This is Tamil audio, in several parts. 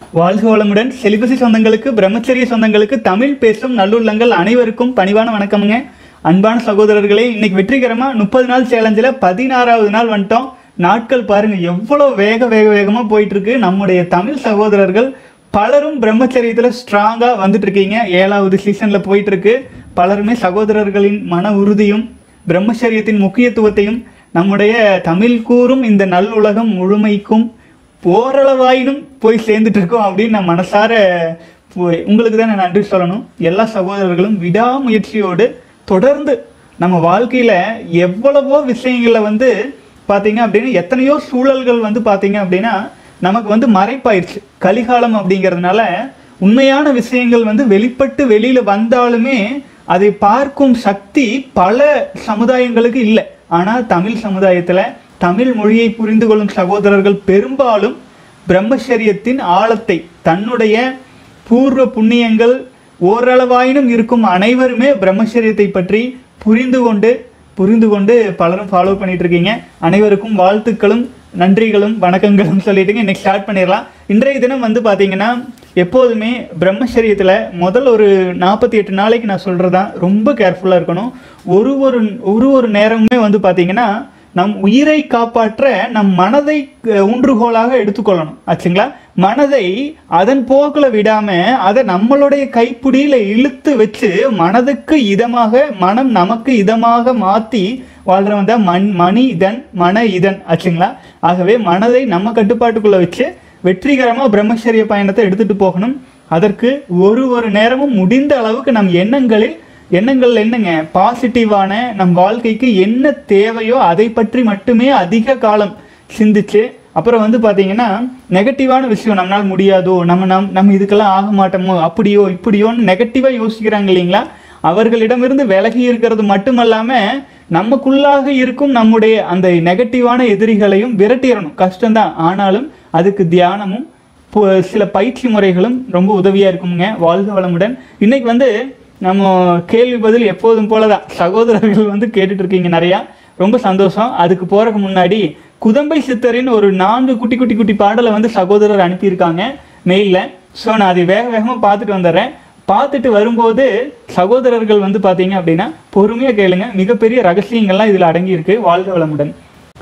வாழ்க வளமுடன் செலிபசி சொந்தங்களுக்கு பிரம்மச்சரிய சொந்தங்களுக்கு தமிழ் பேசும் நல்லுள்ளங்கள் அனைவருக்கும் பணிவான வணக்கமுங்க அன்பான சகோதரர்களே இன்னைக்கு வெற்றிகரமா முப்பது நாள் சேலஞ்சில் பதினாறாவது நாள் வந்துட்டோம் நாட்கள் பாருங்க எவ்வளவு வேக வேக வேகமா போயிட்டு இருக்கு நம்முடைய தமிழ் சகோதரர்கள் பலரும் பிரம்மச்சரியத்துல ஸ்ட்ராங்கா வந்துட்டு இருக்கீங்க ஏழாவது சீசன்ல போயிட்டு இருக்கு பலருமே சகோதரர்களின் மன உறுதியும் பிரம்மச்சரியத்தின் முக்கியத்துவத்தையும் நம்முடைய தமிழ் கூறும் இந்த நல்லுலகம் முழுமைக்கும் ஓரளவாயினும் போய் சேர்ந்துட்டு இருக்கோம் அப்படின்னு நான் மனசார போய் உங்களுக்கு தான் நான் நன்றி சொல்லணும் எல்லா சகோதரர்களும் விடாமுயற்சியோடு தொடர்ந்து நம்ம வாழ்க்கையில எவ்வளவோ விஷயங்களை வந்து பார்த்தீங்க அப்படின்னா எத்தனையோ சூழல்கள் வந்து பார்த்தீங்க அப்படின்னா நமக்கு வந்து மறைப்பாயிருச்சு கலிகாலம் அப்படிங்கிறதுனால உண்மையான விஷயங்கள் வந்து வெளிப்பட்டு வெளியில வந்தாலுமே அதை பார்க்கும் சக்தி பல சமுதாயங்களுக்கு இல்லை ஆனால் தமிழ் சமுதாயத்துல தமிழ் மொழியை புரிந்து கொள்ளும் சகோதரர்கள் பெரும்பாலும் பிரம்மச்சரியத்தின் ஆழத்தை தன்னுடைய பூர்வ புண்ணியங்கள் ஓரளவாயினும் இருக்கும் அனைவருமே பிரம்மச்சரியத்தை பற்றி புரிந்து கொண்டு புரிந்து கொண்டு பலரும் ஃபாலோ பண்ணிட்டு இருக்கீங்க அனைவருக்கும் வாழ்த்துக்களும் நன்றிகளும் வணக்கங்களும் சொல்லிட்டுங்க இன்னைக்கு ஸ்டார்ட் பண்ணிடலாம் இன்றைய தினம் வந்து பார்த்தீங்கன்னா எப்போதுமே பிரம்மச்சரியத்தில் முதல் ஒரு நாற்பத்தி எட்டு நாளைக்கு நான் சொல்கிறதா ரொம்ப கேர்ஃபுல்லாக இருக்கணும் ஒரு ஒரு ஒரு ஒரு நேரமுமே வந்து பார்த்தீங்கன்னா நம் உயிரை காப்பாற்ற நம் மனதை அஹ், ஊன்றுகோலாக எடுத்துக்கொள்ளணும் ஆச்சுங்களா மனதை அதன் போக்கில் விடாம அதை நம்மளுடைய கைப்பிடியில இழுத்து வச்சு மனதுக்கு இதமாக மனம் நமக்கு இதமாக மாத்தி வாழ்றவன் தான் மண் மணி இதன் மன இதன் ஆச்சுங்களா ஆகவே மனதை நம்ம கட்டுப்பாட்டுக்குள்ள வச்சு வெற்றிகரமா பிரம்மச்சரிய பயணத்தை எடுத்துட்டு போகணும் அதற்கு ஒரு ஒரு நேரமும் முடிந்த அளவுக்கு நம் எண்ணங்களில் எண்ணங்கள் என்னங்க பாசிட்டிவான நம் வாழ்க்கைக்கு என்ன தேவையோ அதை பற்றி மட்டுமே அதிக காலம் சிந்திச்சு அப்புறம் வந்து பார்த்தீங்கன்னா நெகட்டிவான விஷயம் நம்மளால் முடியாதோ நம்ம நம் நம்ம இதுக்கெல்லாம் ஆக மாட்டோமோ அப்படியோ இப்படியோன்னு நெகட்டிவாக யோசிக்கிறாங்க இல்லைங்களா அவர்களிடமிருந்து விலகி இருக்கிறது மட்டுமல்லாம நமக்குள்ளாக இருக்கும் நம்முடைய அந்த நெகட்டிவான எதிரிகளையும் விரட்டிடணும் கஷ்டம்தான் ஆனாலும் அதுக்கு தியானமும் பு- சில பயிற்சி முறைகளும் ரொம்ப உதவியாக இருக்குங்க வாழ்க வளமுடன் இன்னைக்கு வந்து நம்ம கேள்வி பதில் எப்போதும் போல தான் சகோதரர்கள் வந்து கேட்டுட்டு இருக்கீங்க நிறையா ரொம்ப சந்தோஷம் அதுக்கு போறதுக்கு முன்னாடி குதம்பை சித்தரின் ஒரு நான்கு குட்டி குட்டி குட்டி பாடலை வந்து சகோதரர் அனுப்பியிருக்காங்க மெயிலில் ஸோ நான் அதை வேக வேகமாக பார்த்துட்டு வந்துடுறேன் பார்த்துட்டு வரும்போது சகோதரர்கள் வந்து பார்த்தீங்க அப்படின்னா பொறுமையாக கேளுங்க மிகப்பெரிய ரகசியங்கள்லாம் இதில் அடங்கியிருக்கு வாழ்க வளமுடன்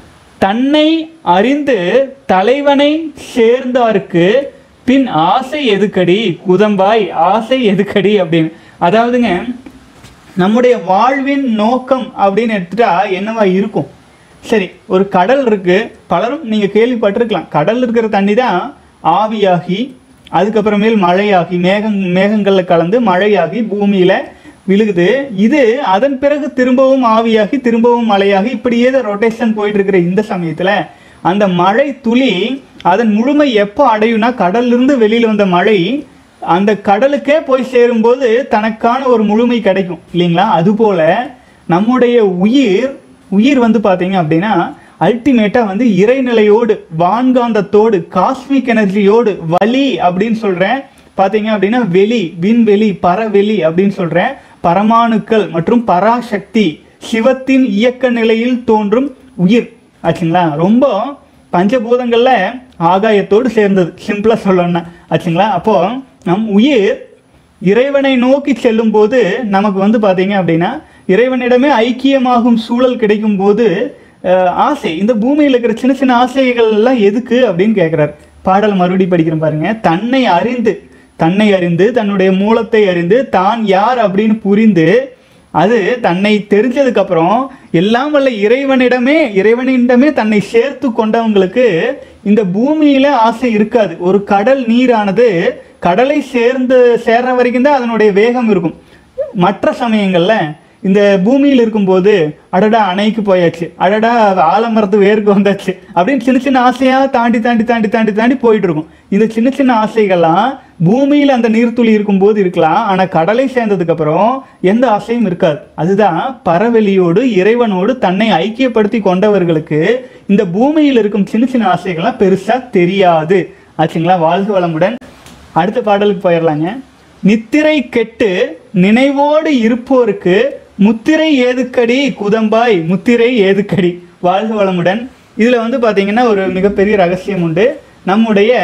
தன்னை அறிந்து தலைவனை சேர்ந்தாருக்கு பின் ஆசை எதுக்கடி குதம்பாய் ஆசை எதுக்கடி அப்படின்னு அதாவதுங்க நம்முடைய வாழ்வின் நோக்கம் அப்படின்னு எடுத்துட்டா என்னவா இருக்கும் சரி ஒரு கடல் இருக்கு பலரும் நீங்க கேள்விப்பட்டிருக்கலாம் கடல் இருக்கிற தண்ணி தான் ஆவியாகி அதுக்கப்புறமேல் மழையாகி மேகம் மேகங்கள்ல கலந்து மழையாகி பூமியில விழுகுது இது அதன் பிறகு திரும்பவும் ஆவியாகி திரும்பவும் மழையாகி இப்படியே ரொட்டேஷன் போயிட்டு இருக்கிற இந்த சமயத்துல அந்த மழை துளி அதன் முழுமை எப்போ அடையும்னா கடல்ல இருந்து வெளியில வந்த மழை அந்த கடலுக்கே போய் சேரும்போது தனக்கான ஒரு முழுமை கிடைக்கும் இல்லைங்களா அதுபோல நம்முடைய உயிர் உயிர் வந்து பார்த்தீங்க அப்படின்னா அல்டிமேட்டா வந்து இறைநிலையோடு வான்காந்தத்தோடு காஸ்மிக் எனர்ஜியோடு வலி அப்படின்னு சொல்றேன் பார்த்தீங்க அப்படின்னா வெளி விண்வெளி பரவெளி அப்படின்னு சொல்றேன் பரமாணுக்கள் மற்றும் பராசக்தி சிவத்தின் இயக்க நிலையில் தோன்றும் உயிர் ஆச்சுங்களா ரொம்ப பஞ்சபூதங்கள்ல ஆகாயத்தோடு சேர்ந்தது சிம்பிளா சொல்லணும்னா ஆச்சுங்களா அப்போ நம் உயிர் இறைவனை நோக்கி செல்லும் போது நமக்கு வந்து பாத்தீங்க அப்படின்னா இறைவனிடமே ஐக்கியமாகும் சூழல் கிடைக்கும் போது அஹ், ஆசை இந்த பூமியில் இருக்கிற சின்ன சின்ன ஆசைகள் எல்லாம் எதுக்கு அப்படின்னு கேட்குறாரு பாடல் மறுபடி படிக்கிறேன் பாருங்க தன்னை அறிந்து தன்னை அறிந்து தன்னுடைய மூலத்தை அறிந்து தான் யார் அப்படின்னு புரிந்து அது தன்னை தெரிஞ்சதுக்கு அப்புறம் எல்லாம் வல்ல இறைவனிடமே இறைவனிடமே தன்னை சேர்த்து கொண்டவங்களுக்கு இந்த பூமியில ஆசை இருக்காது ஒரு கடல் நீரானது கடலை சேர்ந்து சேர்ற வரைக்கும் தான் அதனுடைய வேகம் இருக்கும் மற்ற சமயங்கள்ல இந்த பூமியில் இருக்கும்போது அடடா அணைக்கு போயாச்சு அடடா ஆலமரத்து வேருக்கு வந்தாச்சு அப்படின்னு சின்ன சின்ன ஆசையா தாண்டி தாண்டி தாண்டி தாண்டி தாண்டி போயிட்டு இருக்கும் இந்த சின்ன சின்ன ஆசைகள்லாம் பூமியில் அந்த நீர்த்துளி இருக்கும்போது இருக்கலாம் ஆனா கடலை சேர்ந்ததுக்கு அப்புறம் எந்த ஆசையும் இருக்காது அதுதான் பரவெளியோடு இறைவனோடு தன்னை ஐக்கியப்படுத்தி கொண்டவர்களுக்கு இந்த பூமியில் இருக்கும் சின்ன சின்ன ஆசைகள்லாம் பெருசா தெரியாது ஆச்சுங்களா வாழ்க வளமுடன் அடுத்த பாடலுக்கு போயிடலாங்க நித்திரை கெட்டு நினைவோடு இருப்போருக்கு முத்திரை ஏதுக்கடி குதம்பாய் முத்திரை ஏதுக்கடி வாழ்க வளமுடன் இதுல வந்து பாத்தீங்கன்னா ஒரு மிகப்பெரிய ரகசியம் உண்டு நம்முடைய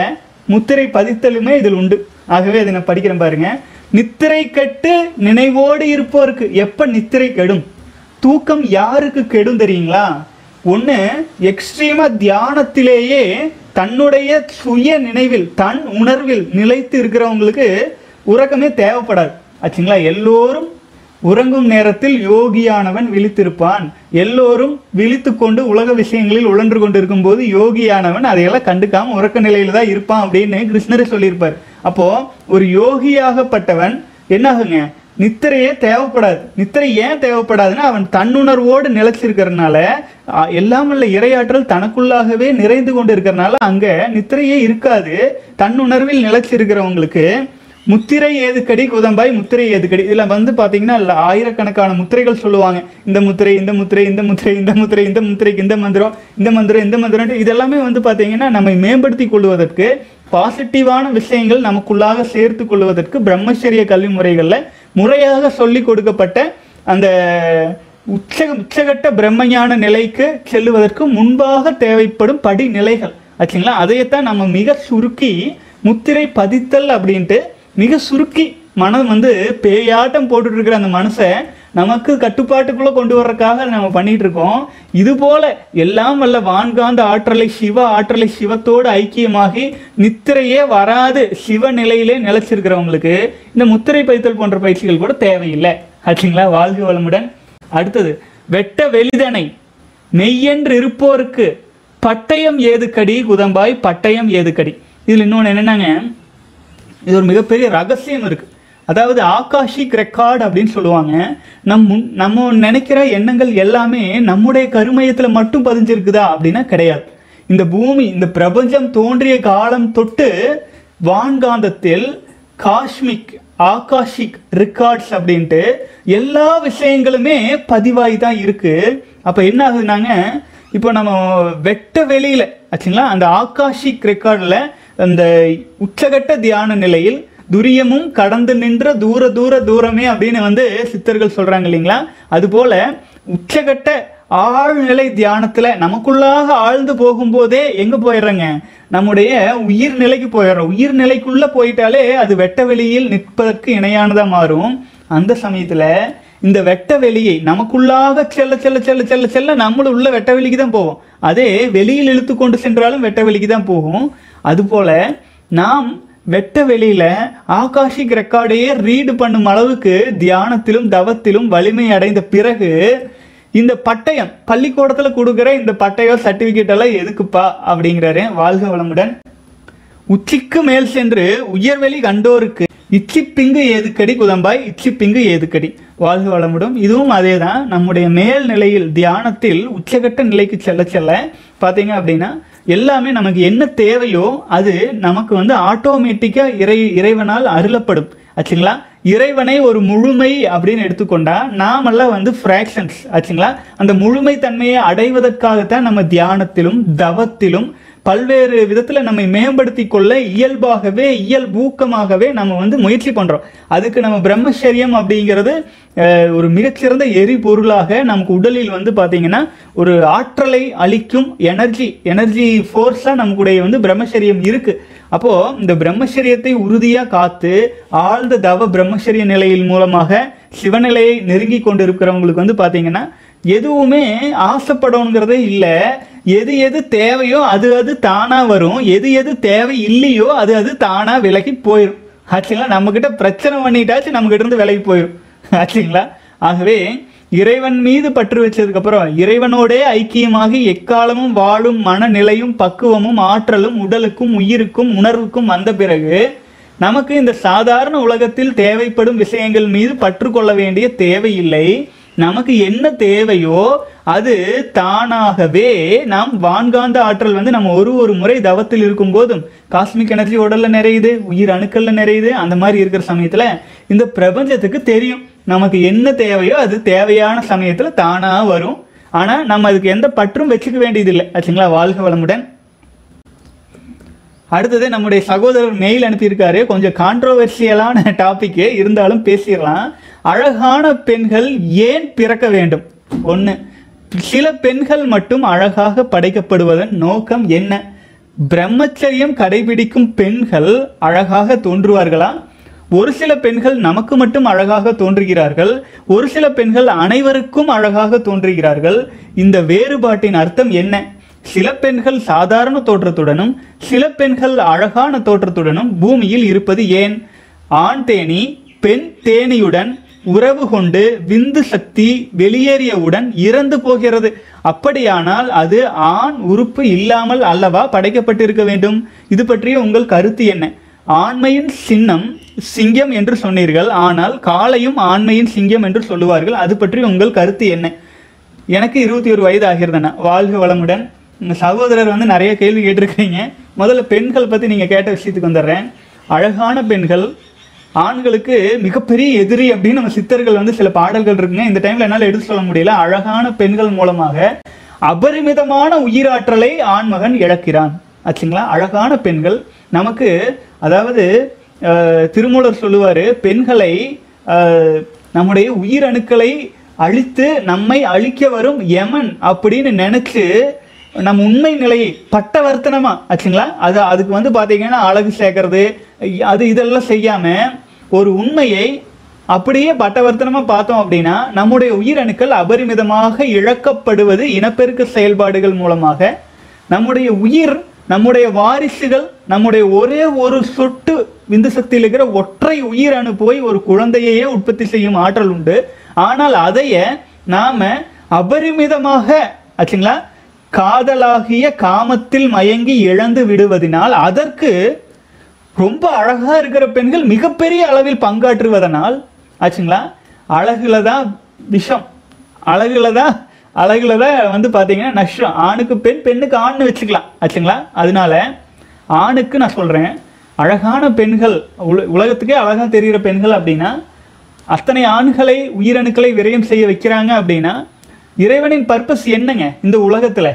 முத்திரை பதித்தலுமே இதில் உண்டு ஆகவே அதை நான் படிக்கிறேன் பாருங்க நித்திரை கெட்டு நினைவோடு இருப்போருக்கு எப்ப நித்திரை கெடும் தூக்கம் யாருக்கு கெடும் தெரியுங்களா ஒன்று எக்ஸ்ட்ரீமா தியானத்திலேயே தன்னுடைய சுய நினைவில் தன் உணர்வில் நிலைத்து இருக்கிறவங்களுக்கு உறக்கமே தேவைப்படாது ஆச்சுங்களா எல்லோரும் உறங்கும் நேரத்தில் யோகியானவன் விழித்திருப்பான் எல்லோரும் விழித்து கொண்டு உலக விஷயங்களில் உழன்று கொண்டிருக்கும் போது யோகியானவன் அதையெல்லாம் கண்டுக்காம உறக்க நிலையில தான் இருப்பான் அப்படின்னு கிருஷ்ணரே சொல்லியிருப்பார் அப்போ ஒரு யோகியாகப்பட்டவன் என்னாகுங்க நித்திரையே தேவைப்படாது நித்திரை ஏன் தேவைப்படாதுன்னா அவன் தன்னுணர்வோடு நிலைச்சிருக்கிறதுனால அஹ், எல்லாம் உள்ள இரையாற்றல் தனக்குள்ளாகவே நிறைந்து கொண்டு இருக்கிறனால அங்க நித்திரையே இருக்காது தன்னுணர்வில் நிலைச்சிருக்கிறவங்களுக்கு முத்திரை ஏதுக்கடி குதம்பாய் முத்திரை ஏதுக்கடி இதுல வந்து பாத்தீங்கன்னா இல்ல ஆயிரக்கணக்கான முத்திரைகள் சொல்லுவாங்க இந்த முத்திரை இந்த முத்திரை இந்த முத்திரை இந்த முத்திரை இந்த முத்திரைக்கு இந்த மந்திரம் இந்த மந்திரம் இந்த மந்திரம் இதெல்லாமே வந்து பாத்தீங்கன்னா நம்மை மேம்படுத்தி கொள்வதற்கு பாசிட்டிவான விஷயங்கள் நமக்குள்ளாக சேர்த்து கொள்வதற்கு பிரம்மச்சரிய கல்வி முறைகள்ல முறையாக சொல்லி கொடுக்கப்பட்ட அந்த உச்ச உச்சகட்ட பிரம்மஞான நிலைக்கு செல்லுவதற்கு முன்பாக தேவைப்படும் படிநிலைகள் ஆச்சுங்களா அதையத்தான் நம்ம மிக சுருக்கி முத்திரை பதித்தல் அப்படின்ட்டு மிக சுருக்கி மனம் வந்து பேயாட்டம் போட்டுட்டு இருக்கிற அந்த மனசை நமக்கு கட்டுப்பாட்டுக்குள்ள கொண்டு வர்றதுக்காக நம்ம பண்ணிட்டு இருக்கோம் இது போல எல்லாம் வல்ல வான்காந்த ஆற்றலை சிவ ஆற்றலை சிவத்தோடு ஐக்கியமாகி நித்திரையே வராது சிவ நிலையிலே நிலைச்சிருக்கிறவங்களுக்கு இந்த முத்திரை பதித்தல் போன்ற பயிற்சிகள் கூட தேவையில்லை ஆச்சுங்களா வாழ்க வளமுடன் அடுத்தது வெட்ட வெளிதனை மெய்யென்று இருப்போருக்கு பட்டயம் ஏதுக்கடி குதம்பாய் பட்டயம் ஏதுக்கடி இதில் இன்னொன்று என்னென்னாங்க இது ஒரு மிகப்பெரிய ரகசியம் இருக்கு அதாவது ஆகாஷிக் ரெக்கார்ட் அப்படின்னு சொல்லுவாங்க நம் முன் நம்ம நினைக்கிற எண்ணங்கள் எல்லாமே நம்முடைய கருமையத்தில் மட்டும் பதிஞ்சிருக்குதா அப்படின்னா கிடையாது இந்த பூமி இந்த பிரபஞ்சம் தோன்றிய காலம் தொட்டு வான்காந்தத்தில் காஷ்மிக் ஆகாஷிக் ரெக்கார்ட்ஸ் அப்படின்ட்டு எல்லா விஷயங்களுமே பதிவாகி தான் இருக்கு அப்போ என்ன ஆகுதுனாங்க இப்போ நம்ம வெட்ட வெளியில ஆச்சுங்களா அந்த ஆகாஷிக் ரெக்கார்டில் அந்த உச்சகட்ட தியான நிலையில் துரியமும் கடந்து நின்ற தூர தூர தூரமே அப்படின்னு வந்து சித்தர்கள் சொல்றாங்க இல்லைங்களா அதுபோல உச்சகட்ட ஆழ்நிலை தியானத்துல நமக்குள்ளாக ஆழ்ந்து போகும்போதே எங்க போயிடுறோங்க நம்முடைய உயிர் நிலைக்கு போயிடுறோம் உயிர் நிலைக்குள்ள போயிட்டாலே அது வெட்ட வெளியில் நிற்பதற்கு இணையானதா மாறும் அந்த சமயத்துல இந்த வெட்ட வெளியை நமக்குள்ளாக செல்ல செல்ல செல்ல செல்ல செல்ல நம்மளும் உள்ள வெட்ட வெளிக்கு தான் போவோம் அதே வெளியில் இழுத்து கொண்டு சென்றாலும் வெட்ட வெளிக்கு தான் போகும் அதுபோல நாம் வெட்ட வெளியில ஆகாஷிக் ரெக்கார்டையே ரீடு பண்ணும் அளவுக்கு தியானத்திலும் தவத்திலும் வலிமை அடைந்த பிறகு இந்த பட்டயம் பள்ளிக்கூடத்துல கொடுக்குற இந்த பட்டயம் சர்டிபிகேட் எல்லாம் எதுக்குப்பா அப்படிங்கிறாரு வாழ்க வளமுடன் உச்சிக்கு மேல் சென்று உயர்வெளி கண்டோருக்கு இச்சிப்பிங்கு ஏதுக்கடி குதம்பாய் இச்சிப்பிங்கு ஏதுக்கடி வாழ்க வளமுடன் இதுவும் அதே தான் நம்முடைய மேல் நிலையில் தியானத்தில் உச்சகட்ட நிலைக்கு செல்ல செல்ல பார்த்தீங்க அப்படின்னா எல்லாமே நமக்கு என்ன தேவையோ அது நமக்கு வந்து ஆட்டோமேட்டிக்கா இறை இறைவனால் அருளப்படும் ஆச்சுங்களா இறைவனை ஒரு முழுமை அப்படின்னு எடுத்துக்கொண்டா நாமெல்லாம் வந்து ஃப்ராக்ஷன்ஸ் ஆச்சுங்களா அந்த முழுமை தன்மையை அடைவதற்காகத்தான் நம்ம தியானத்திலும் தவத்திலும் பல்வேறு விதத்துல நம்மை மேம்படுத்தி கொள்ள இயல்பாகவே இயல்பூக்கமாகவே நம்ம வந்து முயற்சி பண்றோம் அதுக்கு நம்ம பிரம்மச்சரியம் அப்படிங்கிறது அஹ், ஒரு மிகச்சிறந்த எரிபொருளாக நமக்கு உடலில் வந்து பாத்தீங்கன்னா ஒரு ஆற்றலை அளிக்கும் எனர்ஜி எனர்ஜி ஃபோர்ஸா நமக்குடைய வந்து பிரம்மச்சரியம் இருக்கு அப்போ இந்த பிரம்மச்சரியத்தை உறுதியா காத்து ஆழ்ந்த தவ பிரம்மச்சரிய நிலையில் மூலமாக சிவநிலையை நெருங்கி கொண்டிருக்கிறவங்களுக்கு வந்து பாத்தீங்கன்னா எதுவுமே ஆசைப்படணுங்கிறதே இல்லை எது எது தேவையோ அது அது தானா வரும் எது எது தேவை இல்லையோ அது அது தானா விலகி போயிடும் ஆச்சுங்களா நம்ம கிட்ட பிரச்சனை பண்ணிட்டாச்சு நம்ம கிட்ட இருந்து விலகி போயிடும் ஆச்சுங்களா ஆகவே இறைவன் மீது பற்று வச்சதுக்கு அப்புறம் இறைவனோடே ஐக்கியமாகி எக்காலமும் வாழும் மனநிலையும் பக்குவமும் ஆற்றலும் உடலுக்கும் உயிருக்கும் உணர்வுக்கும் வந்த பிறகு நமக்கு இந்த சாதாரண உலகத்தில் தேவைப்படும் விஷயங்கள் மீது பற்று கொள்ள வேண்டிய தேவையில்லை நமக்கு என்ன தேவையோ அது தானாகவே நாம் வான்காந்த ஆற்றல் வந்து நம்ம ஒரு ஒரு முறை தவத்தில் இருக்கும் போதும் காஸ்மிக் எனர்ஜி உடல்ல நிறையுது உயிர் அணுக்கள்ல நிறையுது அந்த மாதிரி இருக்கிற சமயத்துல இந்த பிரபஞ்சத்துக்கு தெரியும் நமக்கு என்ன தேவையோ அது தேவையான சமயத்துல தானா வரும் ஆனா நம்ம அதுக்கு எந்த பற்றும் வச்சுக்க வேண்டியதில்லை ஆச்சுங்களா வாழ்க வளமுடன் அடுத்தது நம்முடைய சகோதரர் மெயில் அனுப்பியிருக்காரு கொஞ்சம் கான்ட்ரோவர்சியலான டாபிக் இருந்தாலும் பேசிடலாம் அழகான பெண்கள் ஏன் பிறக்க வேண்டும் ஒன்று சில பெண்கள் மட்டும் அழகாக படைக்கப்படுவதன் நோக்கம் என்ன பிரம்மச்சரியம் கடைபிடிக்கும் பெண்கள் அழகாக தோன்றுவார்களா ஒரு சில பெண்கள் நமக்கு மட்டும் அழகாக தோன்றுகிறார்கள் ஒரு சில பெண்கள் அனைவருக்கும் அழகாக தோன்றுகிறார்கள் இந்த வேறுபாட்டின் அர்த்தம் என்ன சில பெண்கள் சாதாரண தோற்றத்துடனும் சில பெண்கள் அழகான தோற்றத்துடனும் பூமியில் இருப்பது ஏன் ஆண் தேனி பெண் தேனியுடன் உறவு கொண்டு விந்து சக்தி வெளியேறியவுடன் இறந்து போகிறது அப்படியானால் அது ஆண் உறுப்பு இல்லாமல் அல்லவா படைக்கப்பட்டிருக்க வேண்டும் இது பற்றிய உங்கள் கருத்து என்ன ஆண்மையின் சின்னம் சிங்கம் என்று சொன்னீர்கள் ஆனால் காளையும் ஆண்மையின் சிங்கம் என்று சொல்லுவார்கள் அது பற்றி உங்கள் கருத்து என்ன எனக்கு இருபத்தி ஒரு வயது ஆகிறதுண்ணா வாழ்க வளமுடன் உங்க சகோதரர் வந்து நிறைய கேள்வி கேட்டிருக்கிறீங்க முதல்ல பெண்கள் பற்றி நீங்கள் கேட்ட விஷயத்துக்கு வந்துடுறேன் அழகான பெண்கள் ஆண்களுக்கு மிகப்பெரிய எதிரி அப்படின்னு நம்ம சித்தர்கள் வந்து சில பாடல்கள் இருக்குங்க இந்த டைம்ல என்னால் எடுத்து சொல்ல முடியல அழகான பெண்கள் மூலமாக அபரிமிதமான உயிராற்றலை ஆண்மகன் இழக்கிறான் ஆச்சுங்களா அழகான பெண்கள் நமக்கு அதாவது அஹ், திருமூலர் சொல்லுவாரு பெண்களை அஹ், நம்முடைய உயிரணுக்களை அழித்து நம்மை அழிக்க வரும் யமன் அப்படின்னு நினைச்சு நம்ம உண்மை நிலையை பட்டவர்த்தனமா ஆச்சுங்களா அது அதுக்கு வந்து பாத்தீங்கன்னா அழகு சேர்க்கறது அது இதெல்லாம் செய்யாம ஒரு உண்மையை அப்படியே பட்டவர்த்தனமா பார்த்தோம் அப்படின்னா நம்முடைய உயிரணுக்கள் அபரிமிதமாக இழக்கப்படுவது இனப்பெருக்க செயல்பாடுகள் மூலமாக நம்முடைய உயிர் நம்முடைய வாரிசுகள் நம்முடைய ஒரே ஒரு சொட்டு விந்து சக்தியில் இருக்கிற ஒற்றை உயிரணு போய் ஒரு குழந்தையையே உற்பத்தி செய்யும் ஆற்றல் உண்டு ஆனால் அதைய நாம அபரிமிதமாக ஆச்சுங்களா காதலாகிய காமத்தில் மயங்கி இழந்து விடுவதினால் அதற்கு ரொம்ப அழகா இருக்கிற பெண்கள் மிகப்பெரிய அளவில் பங்காற்றுவதனால் ஆச்சுங்களா அழகுல தான் விஷம் அழகுல தான் அழகுல தான் வந்து பார்த்தீங்கன்னா நஷ்டம் ஆணுக்கு பெண் பெண்ணுக்கு ஆண்னு வச்சுக்கலாம் ஆச்சுங்களா அதனால ஆணுக்கு நான் சொல்றேன் அழகான பெண்கள் உல- உலகத்துக்கே அழகா தெரிகிற பெண்கள் அப்படின்னா அத்தனை ஆண்களை உயிரணுக்களை விரயம் செய்ய வைக்கிறாங்க அப்படின்னா இறைவனின் பர்பஸ் என்னங்க இந்த உலகத்துல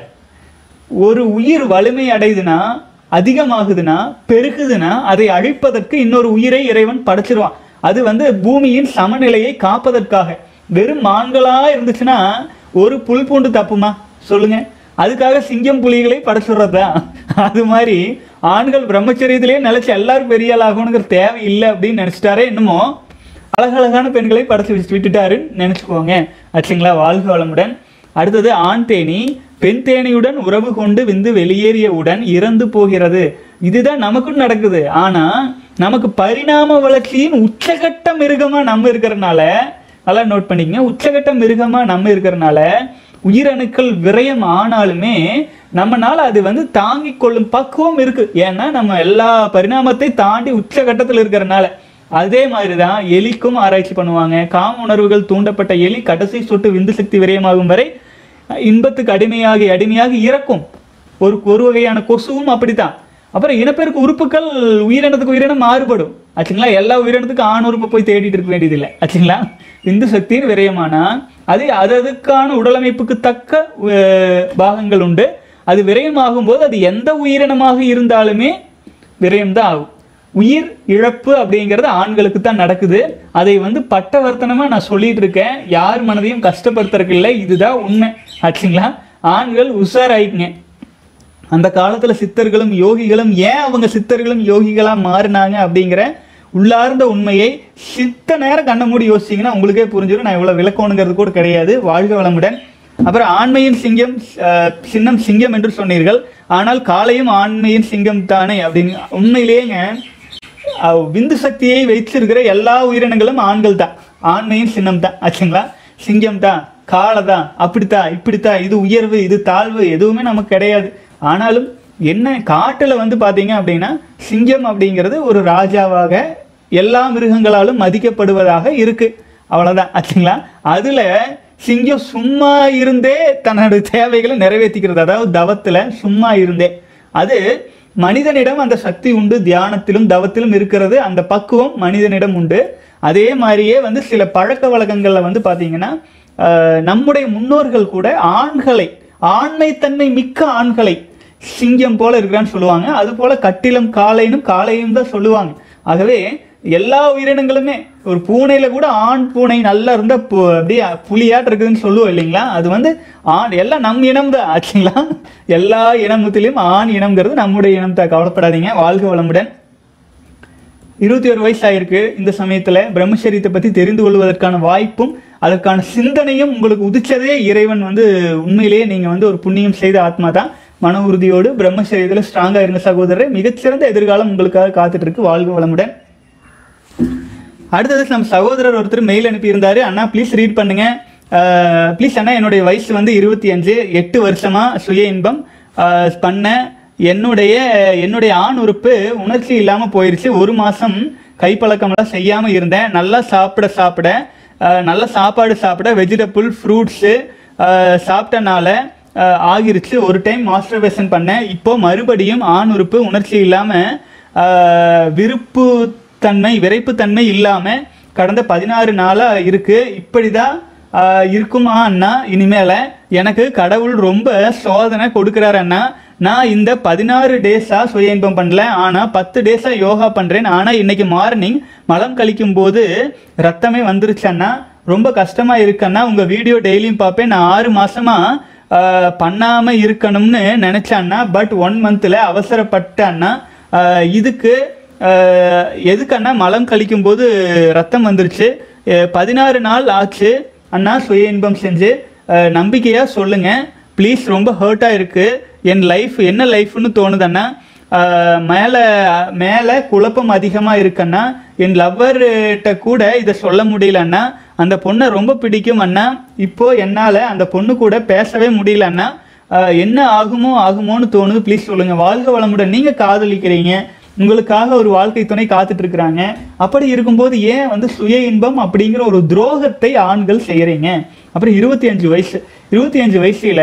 ஒரு உயிர் வலிமை அடையுதுன்னா அதிகமாகுதுன்னா பெருகுதுன்னா அதை அழிப்பதற்கு இன்னொரு உயிரை இறைவன் படைச்சிருவான் அது வந்து பூமியின் சமநிலையை காப்பதற்காக வெறும் மான்களா இருந்துச்சுன்னா ஒரு புல் பூண்டு தப்புமா சொல்லுங்க அதுக்காக சிங்கம் புலிகளை படைச்சிடுறதா அது மாதிரி ஆண்கள் பிரம்மச்சரியத்திலேயே நிலைச்சு எல்லாரும் பெரிய ஆள் ஆகணுங்கிற தேவை இல்லை அப்படின்னு நினைச்சிட்டாரே என்னமோ அழகழகான பெண்களை படைச்சு வச்சு விட்டுட்டாருன்னு நினைச்சுக்கோங்க ஆச்சுங்களா வாழ்க வளமுடன் அடுத்தது ஆண் தேனி பெண் தேனியுடன் உறவு கொண்டு விந்து வெளியேறியவுடன் இறந்து போகிறது இதுதான் நமக்கும் நடக்குது ஆனா நமக்கு பரிணாம வளர்ச்சியின் உச்சகட்ட மிருகமா நம்ம இருக்கிறனால நல்லா நோட் பண்ணிக்கங்க உச்சகட்ட மிருகமா நம்ம இருக்கிறனால உயிரணுக்கள் விரயம் ஆனாலுமே நம்மனால அது வந்து தாங்கிக் கொள்ளும் பக்குவம் இருக்கு ஏன்னா நம்ம எல்லா பரிணாமத்தை தாண்டி உச்சகட்டத்தில் இருக்கிறனால அதே மாதிரி தான் எலிக்கும் ஆராய்ச்சி பண்ணுவாங்க காம உணர்வுகள் தூண்டப்பட்ட எலி கடைசி சொட்டு விந்து சக்தி விரயமாகும் வரை இன்பத்துக்கு அடிமையாகி அடிமையாகி இறக்கும் ஒரு ஒரு வகையான கொசுவும் அப்படித்தான் அப்புறம் இனப்பெருக்க உறுப்புகள் உயிரினத்துக்கு உயிரினம் மாறுபடும் ஆச்சுங்களா எல்லா உயிரினத்துக்கும் ஆண் உறுப்பை போய் தேடிட்டு இருக்க வேண்டியதில்லை ஆச்சுங்களா விந்து சக்தியின் விரயமானா அது அது அதுக்கான உடலமைப்புக்கு தக்க அஹ், பாகங்கள் உண்டு அது விரயமாகும் போது அது எந்த உயிரினமாக இருந்தாலுமே விரயம்தான் ஆகும் உயிர் இழப்பு அப்படிங்கிறது ஆண்களுக்கு தான் நடக்குது அதை வந்து பட்டவர்த்தனமா நான் சொல்லிட்டு இருக்கேன் யார் மனதையும் கஷ்டப்படுத்துறதுக்கு இல்லை இதுதான் உண்மை ஆச்சுங்களா ஆண்கள் உஷாராயிக்குங்க அந்த காலத்துல சித்தர்களும் யோகிகளும் ஏன் அவங்க சித்தர்களும் யோகிகளா மாறினாங்க அப்படிங்கிற உள்ளார்ந்த உண்மையை சித்த நேரம் கண்ண மூடி யோசிச்சீங்கன்னா உங்களுக்கே புரிஞ்சிடும் நான் இவ்வளவு விளக்கணுங்கிறது கூட கிடையாது வாழ்க வளமுடன் அப்புறம் ஆண்மையின் சிங்கம் அஹ், சின்னம் சிங்கம் என்று சொன்னீர்கள் ஆனால் காளையும் ஆண்மையின் சிங்கம் தானே அப்படின்னு உண்மையிலேயேங்க அஹ், விந்து சக்தியை வைத்திருக்கிற எல்லா உயிரினங்களும் ஆண்கள் தான் ஆண்மையின் சின்னம் தான் ஆச்சுங்களா சிங்கம் தான் காளை தான் அப்படித்தான் இப்படித்தான் இது உயர்வு இது தாழ்வு எதுவுமே நமக்கு கிடையாது ஆனாலும் என்ன காட்டுல வந்து பாத்தீங்க அப்படின்னா சிங்கம் அப்படிங்கிறது ஒரு ராஜாவாக எல்லா மிருகங்களாலும் மதிக்கப்படுவதாக இருக்கு அவ்வளவுதான் ஆச்சுங்களா அதுல சிங்கம் சும்மா இருந்தே தன்னோட தேவைகளை நிறைவேற்றிக்கிறது அதாவது தவத்துல சும்மா இருந்தே அது மனிதனிடம் அந்த சக்தி உண்டு தியானத்திலும் தவத்திலும் இருக்கிறது அந்த பக்குவம் மனிதனிடம் உண்டு அதே மாதிரியே வந்து சில பழக்க வழக்கங்கள்ல வந்து பாத்தீங்கன்னா ஆஹ், நம்முடைய முன்னோர்கள் கூட ஆண்களை ஆண்மைத்தன்மை மிக்க ஆண்களை சிங்கம் போல இருக்கிறான்னு சொல்லுவாங்க அது போல கட்டிலம் காளைனும் காளையும் தான் சொல்லுவாங்க ஆகவே எல்லா உயிரினங்களுமே ஒரு பூனையில கூட ஆண் பூனை நல்லா இருந்தா பு- அப்படியே புலியாட்டு இருக்குதுன்னு சொல்லுவோம் இல்லைங்களா அது வந்து ஆண் எல்லாம் நம் இனம் தான் ஆச்சுங்களா எல்லா இனமுத்திலையும் ஆண் இனம்ங்கிறது நம்முடைய இனம் தான் கவலைப்படாதீங்க வாழ்க வளமுடன் இருபத்தி ஒரு வயசு ஆயிருக்கு இந்த சமயத்துல பிரம்மச்சரியத்தை பத்தி தெரிந்து கொள்வதற்கான வாய்ப்பும் அதற்கான சிந்தனையும் உங்களுக்கு உதிச்சதே இறைவன் வந்து உண்மையிலேயே நீங்க வந்து ஒரு புண்ணியம் செய்த ஆத்மா தான் மன உறுதியோடு பிரம்மச்சரியத்துல ஸ்ட்ராங்கா இருங்க சகோதரர் மிகச்சிறந்த எதிர்காலம் உங்களுக்காக காத்துட்டு இருக்கு வாழ்க வளமுடன் அடுத்தது நம்ம சகோதரர் ஒருத்தர் மெயில் அனுப்பியிருந்தாரு அண்ணா ப்ளீஸ் ரீட் பண்ணுங்க ப்ளீஸ் அண்ணா என்னுடைய வயசு வந்து இருபத்தி அஞ்சு எட்டு வருஷமா சுய இன்பம் ஆஹ் பண்ண என்னுடைய என்னுடைய ஆண் உறுப்பு உணர்ச்சி இல்லாமல் போயிருச்சு ஒரு மாதம் கைப்பழக்கம்லாம் செய்யாமல் இருந்தேன் நல்லா சாப்பிட சாப்பிட ஆஹ் நல்ல சாப்பாடு சாப்பிட வெஜிடபிள் ஃப்ரூட்ஸு சாப்பிட்டனால ஆஹ் ஆகிருச்சு ஒரு டைம் மாஸ்டர்பேஷன் பண்ணேன் இப்போ மறுபடியும் ஆண் உறுப்பு உணர்ச்சி இல்லாமல் விருப்பு தன்மை விரைப்புத்தன்மை இல்லாமல் கடந்த பதினாறு நாளாக இருக்கு இப்படிதான் ஆஹ் இருக்குமா அண்ணா இனிமேல எனக்கு கடவுள் ரொம்ப சோதனை கொடுக்குறாரு அண்ணா நான் இந்த பதினாறு டேஸா சுய இன்பம் பண்ணல ஆனா பத்து டேஸா யோகா பண்றேன் ஆனா இன்னைக்கு மார்னிங் மலம் கழிக்கும் போது ரத்தமே வந்துருச்சு அண்ணா ரொம்ப கஷ்டமா இருக்குன்னா உங்க வீடியோ டெய்லியும் பார்ப்பேன் நான் ஆறு மாசமா ஆஹ் பண்ணாம இருக்கணும்னு நினைச்சேன்னா பட் ஒன் மந்த்ல அவசரப்பட்ட அண்ணா ஆஹ் இதுக்கு ஆஹ் எதுக்கண்ணா மலம் கழிக்கும் போது ரத்தம் வந்துருச்சு அஹ் பதினாறு நாள் ஆச்சு அண்ணா சுய இன்பம் செஞ்சு அஹ் நம்பிக்கையா சொல்லுங்க ப்ளீஸ் ரொம்ப ஹர்ட்டாக இருக்கு என் லைஃப் என்ன லைஃப்னு தோணுதண்ணா ஆஹ் மேலே மேலே குழப்பம் அதிகமாக இருக்குன்னா என் லவ்வர்கிட்ட கூட இதை சொல்ல முடியலண்ணா அந்த பொண்ணை ரொம்ப பிடிக்கும் அண்ணா இப்போ என்னால் அந்த பொண்ணு கூட பேசவே முடியல அண்ணா ஆஹ் என்ன ஆகுமோ ஆகுமோன்னு தோணுது ப்ளீஸ் சொல்லுங்க வாழ்க வளமுடன் நீங்க காதலிக்கிறீங்க உங்களுக்காக ஒரு வாழ்க்கை துணை காத்துட்டு இருக்கிறாங்க அப்படி இருக்கும்போது ஏன் வந்து சுய இன்பம் அப்படிங்கிற ஒரு துரோகத்தை ஆண்கள் செய்யறீங்க அப்புறம் இருபத்தி அஞ்சு வயசு இருபத்தி அஞ்சு வயசுல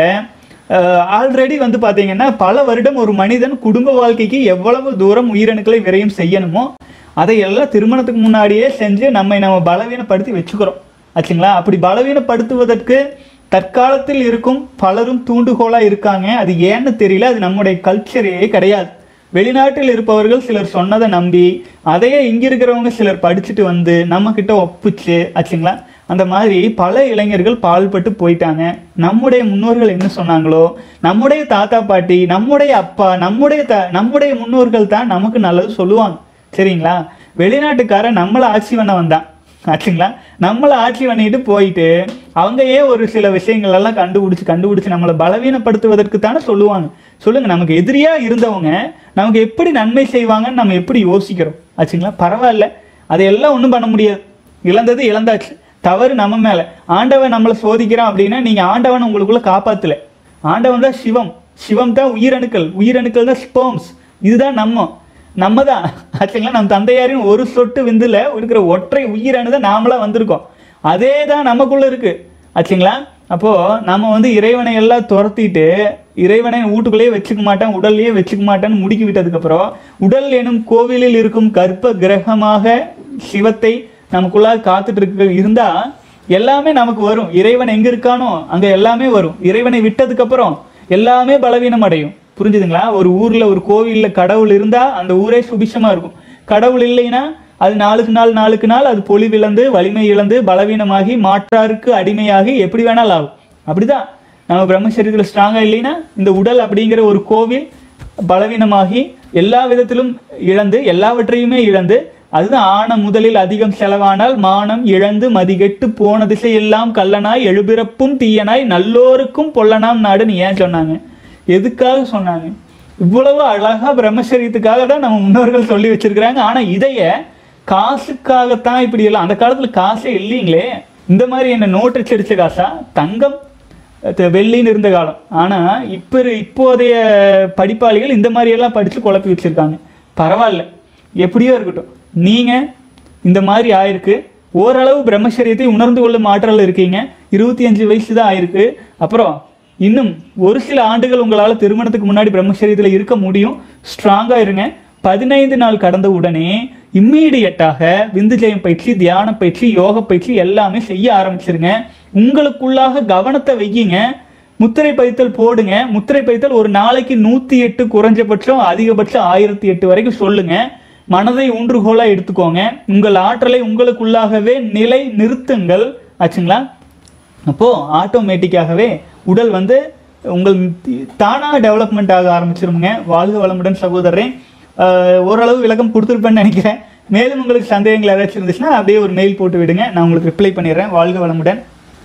ஆல்ரெடி வந்து பாத்தீங்கன்னா பல வருடம் ஒரு மனிதன் குடும்ப வாழ்க்கைக்கு எவ்வளவு தூரம் உயிரணுக்களை விரயம் செய்யணுமோ அதையெல்லாம் திருமணத்துக்கு முன்னாடியே செஞ்சு நம்மை நம்ம பலவீனப்படுத்தி வச்சுக்கிறோம் ஆச்சுங்களா அப்படி பலவீனப்படுத்துவதற்கு தற்காலத்தில் இருக்கும் பலரும் தூண்டுகோலா இருக்காங்க அது ஏன்னு தெரியல அது நம்முடைய கல்ச்சரே கிடையாது வெளிநாட்டில் இருப்பவர்கள் சிலர் சொன்னதை நம்பி அதையே இங்க இருக்கிறவங்க சிலர் படிச்சுட்டு வந்து நம்ம கிட்ட ஒப்புச்சு ஆச்சுங்களா அந்த மாதிரி பல இளைஞர்கள் பால்பட்டு போயிட்டாங்க நம்முடைய முன்னோர்கள் என்ன சொன்னாங்களோ நம்முடைய தாத்தா பாட்டி நம்முடைய அப்பா நம்முடைய த நம்முடைய முன்னோர்கள் தான் நமக்கு நல்லது சொல்லுவாங்க சரிங்களா வெளிநாட்டுக்காரன் நம்மளை ஆட்சி பண்ண வந்தான் ஆச்சுங்களா நம்மளை ஆட்சி பண்ணிட்டு போயிட்டு அவங்க ஏன் ஒரு சில விஷயங்கள் எல்லாம் கண்டுபிடிச்சு கண்டுபிடிச்சு நம்மளை பலவீனப்படுத்துவதற்கு தானே சொல்லுவாங்க சொல்லுங்க நமக்கு எதிரியா இருந்தவங்க நமக்கு எப்படி நன்மை செய்வாங்கன்னு நம்ம எப்படி யோசிக்கிறோம் ஆச்சுங்களா பரவாயில்ல அதையெல்லாம் ஒன்றும் பண்ண முடியாது இழந்தது இழந்தாச்சு தவறு நம்ம மேல ஆண்டவன் நம்மளை சோதிக்கிறான் அப்படின்னா நீங்க ஆண்டவன் உங்களுக்குள்ள காப்பாத்தல ஆண்டவன் தான் சிவம் சிவம் தான் உயிரணுக்கள் உயிரணுக்கள் தான் ஸ்போம்ஸ் இதுதான் நம்ம நம்ம தான் ஆச்சுங்களா நம்ம தந்தையாரின் ஒரு சொட்டு விந்துல இருக்கிற ஒற்றை உயிரணு தான் நாமளா வந்திருக்கோம் அதே தான் நமக்குள்ள இருக்கு ஆச்சுங்களா அப்போ நம்ம வந்து இறைவனை எல்லாம் துரத்திட்டு இறைவனை வீட்டுக்குள்ளேயே வச்சுக்க மாட்டேன் உடல்லையே வச்சுக்க மாட்டேன்னு முடுக்கி விட்டதுக்கு அப்புறம் உடல் எனும் கோவிலில் இருக்கும் கர்ப்ப கிரகமாக சிவத்தை நமக்குள்ளாக காத்துட்டு இருக்க இருந்தா எல்லாமே நமக்கு வரும் இறைவன் எங்க இருக்கானோ அங்க எல்லாமே வரும் இறைவனை விட்டதுக்கு அப்புறம் எல்லாமே பலவீனம் அடையும் புரிஞ்சுதுங்களா ஒரு ஊர்ல ஒரு கோவில்ல கடவுள் இருந்தா அந்த ஊரே சுபிஷமா இருக்கும் கடவுள் இல்லைன்னா அது நாளுக்கு நாள் நாளுக்கு நாள் அது பொலிவிழந்து வலிமை இழந்து பலவீனமாகி மாற்றாருக்கு அடிமையாகி எப்படி வேணாலும் ஆகும் அப்படிதான் நம்ம பிரம்மச்சரியத்தில் ஸ்ட்ராங்கா இல்லைன்னா இந்த உடல் அப்படிங்கிற ஒரு கோவில் பலவீனமாகி எல்லா விதத்திலும் இழந்து எல்லாவற்றையுமே இழந்து அதுதான் ஆன முதலில் அதிகம் செலவானால் மானம் இழந்து மதிகெட்டு போன திசையெல்லாம் கள்ளனாய் எழுபிறப்பும் தீயனாய் நல்லோருக்கும் பொல்லனாம் நாடுன்னு ஏன் சொன்னாங்க எதுக்காக சொன்னாங்க இவ்வளவு அழகா பிரம்மச்சரியத்துக்காக தான் நம்ம முன்னோர்கள் சொல்லி வச்சிருக்கிறாங்க ஆனா இதைய காசுக்காகத்தான் இப்படி எல்லாம் அந்த காலத்துல காசே இல்லைங்களே இந்த மாதிரி என்ன நோட்டு அடிச்ச காசா தங்கம் த- வெள்ளின்னு இருந்த காலம் ஆனா இப்ப இரு- இப்போதைய படிப்பாளிகள் இந்த மாதிரி எல்லாம் படிச்சு குழப்பி வச்சிருக்காங்க பரவாயில்ல எப்படியோ இருக்கட்டும் நீங்க இந்த மாதிரி ஆயிருக்கு ஓரளவு பிரம்மச்சரியத்தை உணர்ந்து கொள்ளும் ஆற்றல் இருக்கீங்க இருபத்தி அஞ்சு வயசு தான் ஆயிருக்கு அப்புறம் இன்னும் ஒரு சில ஆண்டுகள் உங்களால் திருமணத்துக்கு முன்னாடி பிரம்மச்சரியத்தில் இருக்க முடியும் ஸ்ட்ராங்காக இருங்க பதினைந்து நாள் கடந்த உடனே இம்மீடியட்டாக விந்துஜயம் பயிற்சி தியான பயிற்சி யோக பயிற்சி எல்லாமே செய்ய ஆரம்பிச்சிருங்க உங்களுக்குள்ளாக கவனத்தை வையுங்க முத்திரை பைத்தல் போடுங்க முத்திரை பைத்தல் ஒரு நாளைக்கு நூற்றி எட்டு குறைஞ்சபட்சம் அதிகபட்சம் ஆயிரத்தி எட்டு வரைக்கும் சொல்லுங்க மனதை ஊன்றுகோலா எடுத்துக்கோங்க உங்கள் ஆற்றலை உங்களுக்குள்ளாகவே நிலை நிறுத்துங்கள் ஆச்சுங்களா அப்போ ஆட்டோமேட்டிக்காகவே உடல் வந்து உங்கள் தானாக டெவலப்மெண்ட் ஆக ஆரம்பிச்சிருமுங்க வாழ்க வளமுடன் சகோதரரே ஆஹ் ஓரளவு விளக்கம் கொடுத்துருப்பேன்னு நினைக்கிறேன் மேலும் உங்களுக்கு சந்தேகங்கள் ஏதாச்சும் இருந்துச்சுன்னா அப்படியே ஒரு மெயில் போட்டு விடுங்க நான் உங்களுக்கு ரிப்ளை பண்ணிடுறேன் வாழ்க வளமுடன்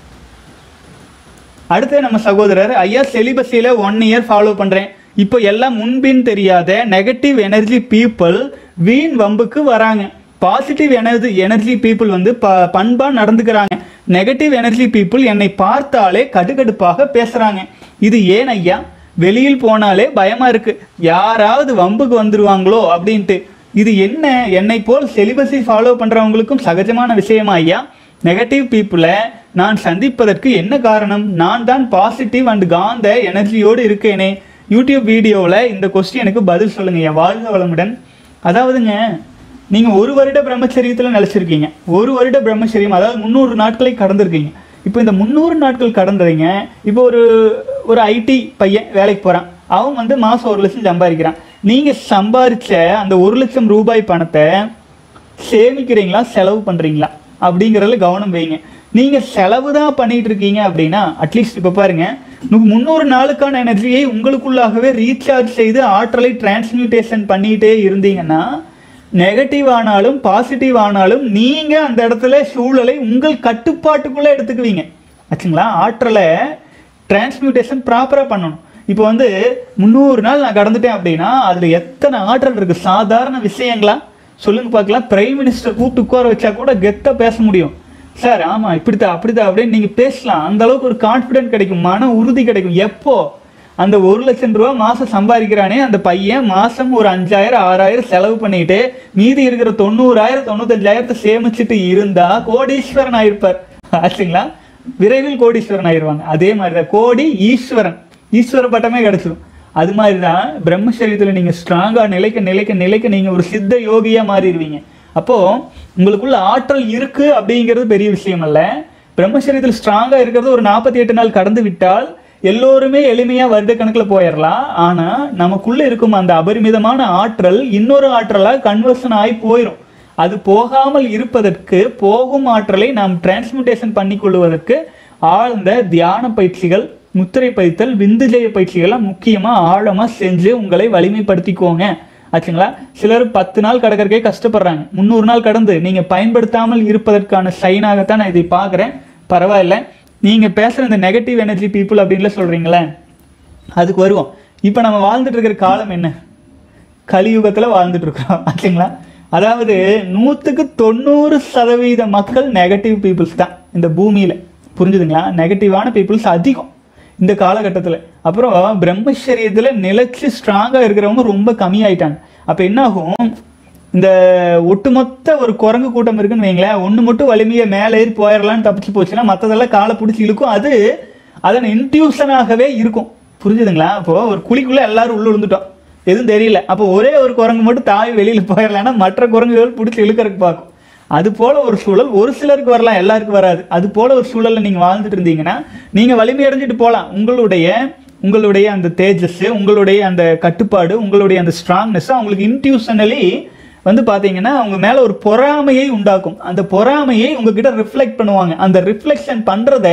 அடுத்து நம்ம சகோதரர் ஐயா செலிபஸியில் ஒன் இயர் ஃபாலோ பண்ணுறேன் இப்போ எல்லாம் முன்பின் தெரியாத நெகட்டிவ் எனர்ஜி பீப்புள் வீண் வம்புக்கு வராங்க பாசிட்டிவ் எனர்ஜி எனர்ஜி பீப்புள் வந்து ப பண்பாக நடந்துக்கிறாங்க நெகட்டிவ் எனர்ஜி பீப்புள் என்னை பார்த்தாலே கடுகடுப்பாக பேசுகிறாங்க இது ஏன் ஐயா வெளியில் போனாலே பயமா இருக்கு யாராவது வம்புக்கு வந்துருவாங்களோ அப்படின்ட்டு இது என்ன என்னை போல் செலிபஸை ஃபாலோ பண்றவங்களுக்கும் சகஜமான விஷயமா ஐயா நெகட்டிவ் பீப்புளை நான் சந்திப்பதற்கு என்ன காரணம் நான் தான் பாசிட்டிவ் அண்ட் காந்த எனர்ஜியோடு இருக்கேனே யூடியூப் வீடியோவில் இந்த கொஸ்டினுக்கு பதில் சொல்லுங்க ஐயா வாழ்க வளமுடன் அதாவதுங்க நீங்க ஒரு வருட பிரம்மச்சரியத்தில் நிலைச்சிருக்கீங்க ஒரு வருட பிரம்மச்சரியம் அதாவது முந்நூறு நாட்களை கடந்திருக்கீங்க இப்போ இந்த முந்நூறு நாட்கள் கடந்ததைங்க இப்போ ஒரு ஒரு ஐடி பையன் வேலைக்கு போறான் அவன் வந்து மாசம் ஒரு லட்சம் சம்பாதிக்கிறான் நீங்க சம்பாதிச்ச அந்த ஒரு லட்சம் ரூபாய் பணத்தை சேமிக்கிறீங்களா செலவு பண்றீங்களா அப்படிங்கறதுல கவனம் வைங்க நீங்க செலவு தான் பண்ணிட்டு இருக்கீங்க அப்படின்னா அட்லீஸ்ட் இப்ப பாருங்க நு- முந்நூறு நாளுக்கான எனர்ஜியை உங்களுக்குள்ளாகவே ரீசார்ஜ் செய்து ஆற்றலை டிரான்ஸ்மியூட்டேஷன் பண்ணிட்டே இருந்தீங்கன்னா நெகட்டிவ் ஆனாலும் பாசிட்டிவ் ஆனாலும் நீங்க அந்த இடத்துல சூழலை உங்கள் கட்டுப்பாட்டுக்குள்ள எடுத்துக்குவீங்க ஆச்சுங்களா ஆற்றலை டிரான்ஸ்மியூட்டேஷன் ப்ராப்பராக பண்ணணும் இப்போ வந்து முந்நூறு நாள் நான் கடந்துட்டேன் அப்படின்னா அதில் எத்தனை ஆற்றல் இருக்கு சாதாரண விஷயங்களா சொல்லுங்க பார்க்கலாம் பிரைம் மினிஸ்டர் கூப்பிட்டு உட்கார வச்சா கூட கெத்தாக பேச முடியும் சார் ஆமாம் இப்படித்தான் அப்படித்தான் அப்படின்னு நீங்கள் பேசலாம் அந்த அளவுக்கு ஒரு கான்ஃபிடென்ட் கிடைக்கும் மன உறுதி கிடைக்கும் எப்போ அந்த ஒரு லட்சம் ரூபா மாசம் சம்பாதிக்கிறானே அந்த பையன் மாசம் ஒரு அஞ்சாயிரம் ஆறாயிரம் செலவு பண்ணிட்டு மீதி இருக்கிற தொண்ணூறாயிரம் தொண்ணூத்தஞ்சாயிரத்தை சேமிச்சுட்டு இருந்தா கோடீஸ்வரன் ஆயிருப்பார் ஆச்சுங்களா விரைவில் கோடீஸ்வரன் ஆயிருவாங்க அதே மாதிரி தான் கோடி ஈஸ்வரன் ஈஸ்வர பட்டமே கிடைச்சிடும் அது மாதிரி தான் பிரம்மச்சரியத்தில் நீங்கள் ஸ்ட்ராங்காக நிலைக்க நிலைக்க நிலைக்க நீங்கள் ஒரு சித்த யோகியாக மாறிடுவீங்க அப்போ உங்களுக்குள்ள ஆற்றல் இருக்கு அப்படிங்கிறது பெரிய விஷயம் அல்ல பிரம்மச்சரியத்தில் ஸ்ட்ராங்காக இருக்கிறது ஒரு நாற்பத்தி எட்டு நாள் கடந்து விட்டால் எல்லோருமே எளிமையா வருட கணக்கில் போயிடலாம் ஆனா நமக்குள்ள இருக்கும் அந்த அபரிமிதமான ஆற்றல் இன்னொரு ஆற்றலா கன்வர்ஷன் ஆகி போயிடும் அது போகாமல் இருப்பதற்கு போகும் ஆற்றலை நாம் டிரான்ஸ்மியூட்டேஷன் பண்ணி கொள்வதற்கு ஆழ்ந்த தியான பயிற்சிகள் முத்திரை பதித்தல் விந்துஜய பயிற்சிகள்லாம் முக்கியமா ஆழமா செஞ்சு உங்களை வலிமைப்படுத்திக்கோங்க ஆச்சுங்களா சிலர் பத்து நாள் கடற்கறக்கே கஷ்டப்படுறாங்க முந்நூறு நாள் கடந்து நீங்க பயன்படுத்தாமல் இருப்பதற்கான சைனாகத்தான் நான் இதை பார்க்குறேன் பரவாயில்ல நீங்க பேசுற இந்த நெகட்டிவ் எனர்ஜி பீப்புள் அப்படின்லாம் சொல்றீங்களே அதுக்கு வருவோம் இப்போ நம்ம வாழ்ந்துட்டு இருக்கிற காலம் என்ன கலியுகத்துல வாழ்ந்துட்டு இருக்கிறோம் ஆச்சுங்களா அதாவது நூற்றுக்கு தொண்ணூறு சதவீத மக்கள் நெகட்டிவ் பீப்புள்ஸ் தான் இந்த பூமியில புரிஞ்சுதுங்களா நெகட்டிவான பீப்புள்ஸ் அதிகம் இந்த காலகட்டத்தில் அப்புறம் பிரம்மச்சரியத்தில் நிலைச்சு ஸ்ட்ராங்காக இருக்கிறவங்க ரொம்ப கம்மியாயிட்டாங்க அப்போ என்ன ஆகும் இந்த ஒட்டுமொத்த ஒரு குரங்கு கூட்டம் இருக்குன்னு வைங்களேன் ஒன்று மட்டும் வலிமையை மேலே ஏறி போயிடலான்னு தப்பிச்சு போச்சுன்னா மற்றதெல்லாம் காலை பிடிச்சி இழுக்கும் அது அதன் இன்ட்யூஷனாகவே இருக்கும் புரிஞ்சுதுங்களா அப்போ ஒரு குழிக்குள்ள எல்லாரும் உள்ள விழுந்துட்டோம் எதுவும் தெரியல அப்போ ஒரே ஒரு குரங்கு மட்டும் தாவி வெளியில போயிடலாம்னா மற்ற குரங்குகள் பிடிச்சி இழுக்கறதுக்கு பார்க்கும் அது போல ஒரு சூழல் ஒரு சிலருக்கு வரலாம் எல்லாருக்கும் வராது அது போல ஒரு சூழல்ல நீங்க வாழ்ந்துட்டு இருந்தீங்கன்னா நீங்க வலிமை அடைஞ்சிட்டு போகலாம் உங்களுடைய உங்களுடைய அந்த தேஜஸ் உங்களுடைய அந்த கட்டுப்பாடு உங்களுடைய அந்த ஸ்ட்ராங்னஸ் அவங்களுக்கு இன்ட்யூஷனலி வந்து பாத்தீங்கன்னா அவங்க மேல ஒரு பொறாமையை உண்டாக்கும் அந்த பொறாமையை உங்ககிட்ட ரிஃப்ளெக்ட் பண்ணுவாங்க அந்த ரிஃப்ளெக்ஷன் பண்றத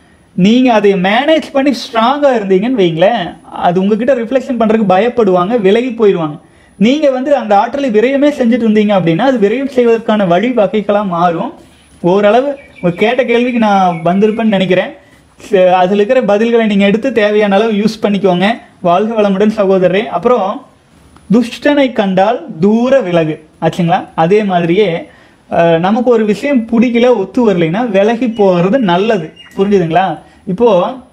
நீங்க அதை மேனேஜ் பண்ணி ஸ்ட்ராங்கா இருந்தீங்கன்னு வைங்களேன் அது உங்ககிட்ட ரிஃப்ளெக்ஷன் பண்றதுக்கு பயப்படுவாங்க விலகி போயிடுவாங்க நீங்க வந்து அந்த ஆற்றலை விரயமே செஞ்சுட்டு இருந்தீங்க அப்படின்னா அது விரயம் செய்வதற்கான வழி வகைகளா மாறும் ஓரளவு உங்க கேட்ட கேள்விக்கு நான் வந்திருப்பேன்னு நினைக்கிறேன் ச- அதுல இருக்கிற பதில்களை நீங்க எடுத்து தேவையான அளவு யூஸ் பண்ணிக்கோங்க வாழ்க வளமுடன் சகோதரரே அப்புறம் துஷ்டனை கண்டால் தூர விலகு ஆச்சுங்களா அதே மாதிரியே அஹ், நமக்கு ஒரு விஷயம் பிடிக்கல ஒத்து வரலைன்னா விலகி போகிறது நல்லது புரிஞ்சுதுங்களா இப்போ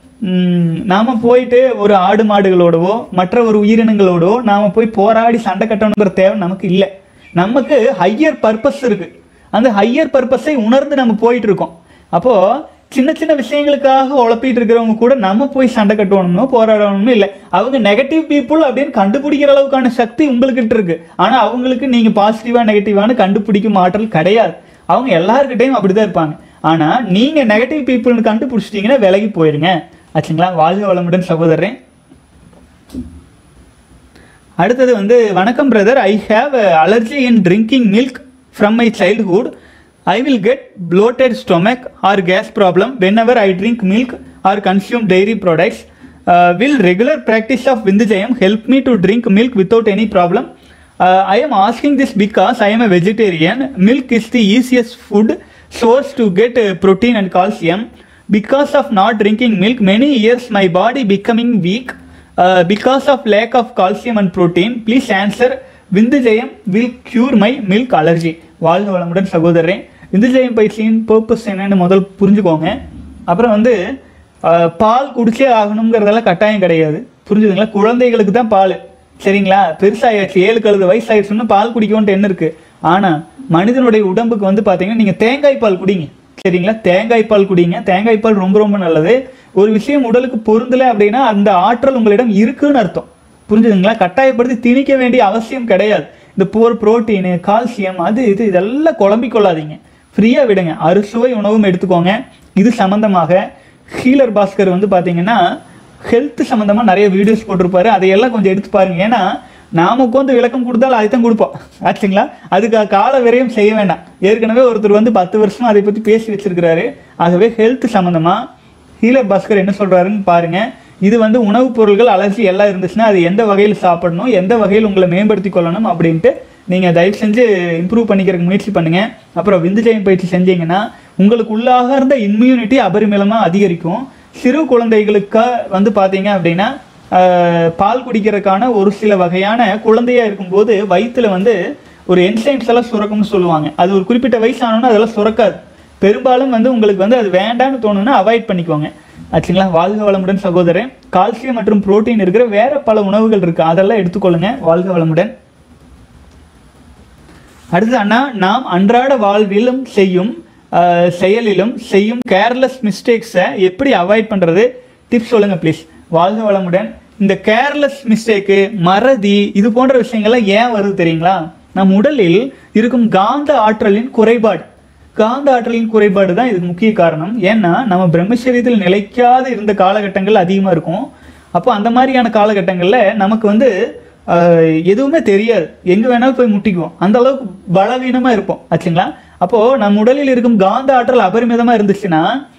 ம், நாம போயிட்டு ஒரு ஆடு மாடுகளோடவோ மற்ற ஒரு உயிரினங்களோடவோ நாம போய் போராடி சண்டை கட்டணுங்கிற தேவை நமக்கு இல்லை நமக்கு ஹையர் பர்பஸ் இருக்கு அந்த ஹையர் பர்பஸை உணர்ந்து நம்ம போயிட்டு இருக்கோம் அப்போ சின்ன சின்ன விஷயங்களுக்காக உழப்பிட்டு இருக்கிறவங்க கூட நம்ம போய் சண்டை கட்டணுமோ போராடணுமோ இல்லை அவங்க நெகட்டிவ் பீப்புள் அப்படின்னு கண்டுபிடிக்கிற அளவுக்கான சக்தி உங்ககிட்ட இருக்கு ஆனா அவங்களுக்கு நீங்க பாசிட்டிவா நெகட்டிவானு கண்டுபிடிக்கும் ஆற்றல் கிடையாது அவங்க எல்லாருக்கிட்டையும் அப்படிதான் இருப்பாங்க ஆனா நீங்க நெகட்டிவ் பீப்புள்னு கண்டுபிடிச்சிட்டீங்கன்னா விலகி போயிருங்க ஆச்சுங்களா வாழ்க வளமுடன் சகோதரன் அடுத்தது வந்து வணக்கம் brother I have allergy in drinking milk from my childhood I will get bloated stomach or gas problem whenever I drink milk or consume dairy products will regular practice of விந்துஜயம் help me to drink milk without any problem I am asking this because I am a vegetarian. Milk is the easiest food source to get uh, protein and calcium. Because of not drinking milk, many years my body becoming weak uh, because of lack of calcium and protein. Please answer. விந்துஜெயம் will cure my milk allergy. வாழ்க வளமுடன் சகோதரன் விந்துஜெயம் பயிற்சியின் பர்பஸ் என்னன்னு முதல் புரிஞ்சுக்கோங்க அப்புறம் வந்து அஹ், பால் குடிச்சே ஆகணுங்கிறதெல்லாம் கட்டாயம் கிடையாது புரிஞ்சுதுங்களா குழந்தைகளுக்கு தான் பால் சரிங்களா பெருசாயாச்சு ஏழு கழுது வயசாயிடுச்சுன்னு பால் குடிக்கணும்ட்டு என்ன இருக்கு ஆனா மனிதனுடைய உடம்புக்கு வந்து பாத்தீங்கன்னா நீங்க தேங்காய் பால் குடிங்க சரிங்களா தேங்காய் பால் குடிங்க தேங்காய் பால் ரொம்ப ரொம்ப நல்லது ஒரு விஷயம் உடலுக்கு பொருந்தல அப்படின்னா அந்த ஆற்றல் உங்களிடம் இருக்குன்னு அர்த்தம் புரிஞ்சுதுங்களா கட்டாயப்படுத்தி திணிக்க வேண்டிய அவசியம் கிடையாது இந்த போர் புரோட்டீனு கால்சியம் அது இது இதெல்லாம் குழம்பிக் கொள்ளாதீங்க ஃப்ரீயா விடுங்க அறுசுவை உணவும் எடுத்துக்கோங்க இது சம்பந்தமாக ஹீலர் பாஸ்கர் வந்து பாத்தீங்கன்னா ஹெல்த் சம்மந்தமா நிறைய வீடியோஸ் போட்டிருப்பாரு அதையெல்லாம் கொஞ்சம் எடுத்து பாருங்க ஏன்னா நாம உட்காந்து விளக்கம் கொடுத்தாலும் அதை தான் கொடுப்போம் ஆச்சுங்களா அதுக்கு கால விரயம் செய்ய வேண்டாம் ஏற்கனவே ஒருத்தர் வந்து பத்து வருஷமா அதை பத்தி பேசி வச்சிருக்கிறாரு ஆகவே ஹெல்த் சம்மந்தமா ஹீலர் பாஸ்கர் என்ன சொல்றாருன்னு பாருங்க இது வந்து உணவுப் பொருள்கள் அலர்ஜி எல்லாம் இருந்துச்சுன்னா அது எந்த வகையில் சாப்பிடணும் எந்த வகையில் உங்களை மேம்படுத்தி கொள்ளணும் அப்படின்ட்டு நீங்க தயவு செஞ்சு இம்ப்ரூவ் பண்ணிக்கிறதுக்கு முயற்சி பண்ணுங்க அப்புறம் விந்துஜயம் பயிற்சி செஞ்சீங்கன்னா உங்களுக்கு உள்ளாக இருந்த இம்யூனிட்டி அபரிமிதமா அதிகரிக்கும் சிறு குழந்தைகளுக்கு வந்து பாத்தீங்க அப்படின்னா ஆஹ், பால் குடிக்கிறதுக்கான ஒரு சில வகையான குழந்தையா இருக்கும்போது வயித்துல வந்து ஒரு என்சைம்ஸ் எல்லாம் சுரக்கும்னு சொல்லுவாங்க அது ஒரு குறிப்பிட்ட வயசு ஆனோன்னா அதெல்லாம் சுரக்காது பெரும்பாலும் வந்து உங்களுக்கு வந்து அது வேண்டாம்னு தோணுன்னா அவாய்ட் பண்ணிக்கோங்க ஆச்சுங்களா வாழ்க வளமுடன் சகோதரன் கால்சியம் மற்றும் புரோட்டீன் இருக்கிற வேற பல உணவுகள் இருக்கு அதெல்லாம் எடுத்துக்கொள்ளுங்க வாழ்க வளமுடன் அடுத்து அண்ணா நாம் அன்றாட வாழ்விலும் செய்யும் அஹ், செயலிலும் செய்யும் கேர்லெஸ் மிஸ்டேக்ஸை எப்படி அவாய்ட் பண்றது டிப்ஸ் சொல்லுங்க ப்ளீஸ் வாழ்க வளமுடன் இந்த கேர்லெஸ் மிஸ்டேக்கு மறதி இது போன்ற விஷயங்கள்லாம் ஏன் வருது தெரியுங்களா நம் உடலில் இருக்கும் காந்த ஆற்றலின் குறைபாடு காந்த ஆற்றலின் குறைபாடு தான் இதுக்கு முக்கிய காரணம் ஏன்னா நம்ம பிரம்மச்சரியத்தில் நிலைக்காத இருந்த காலகட்டங்கள் அதிகமாக இருக்கும் அப்போ அந்த மாதிரியான காலகட்டங்களில் நமக்கு வந்து ஆஹ், எதுவுமே தெரியாது எங்கே வேணாலும் போய் முட்டிக்குவோம் அந்த அளவுக்கு பலவீனமாக இருப்போம் ஆச்சுங்களா அப்போது நம்ம உடலில் இருக்கும் காந்த ஆற்றல் அபரிமிதமாக இருந்துச்சுன்னா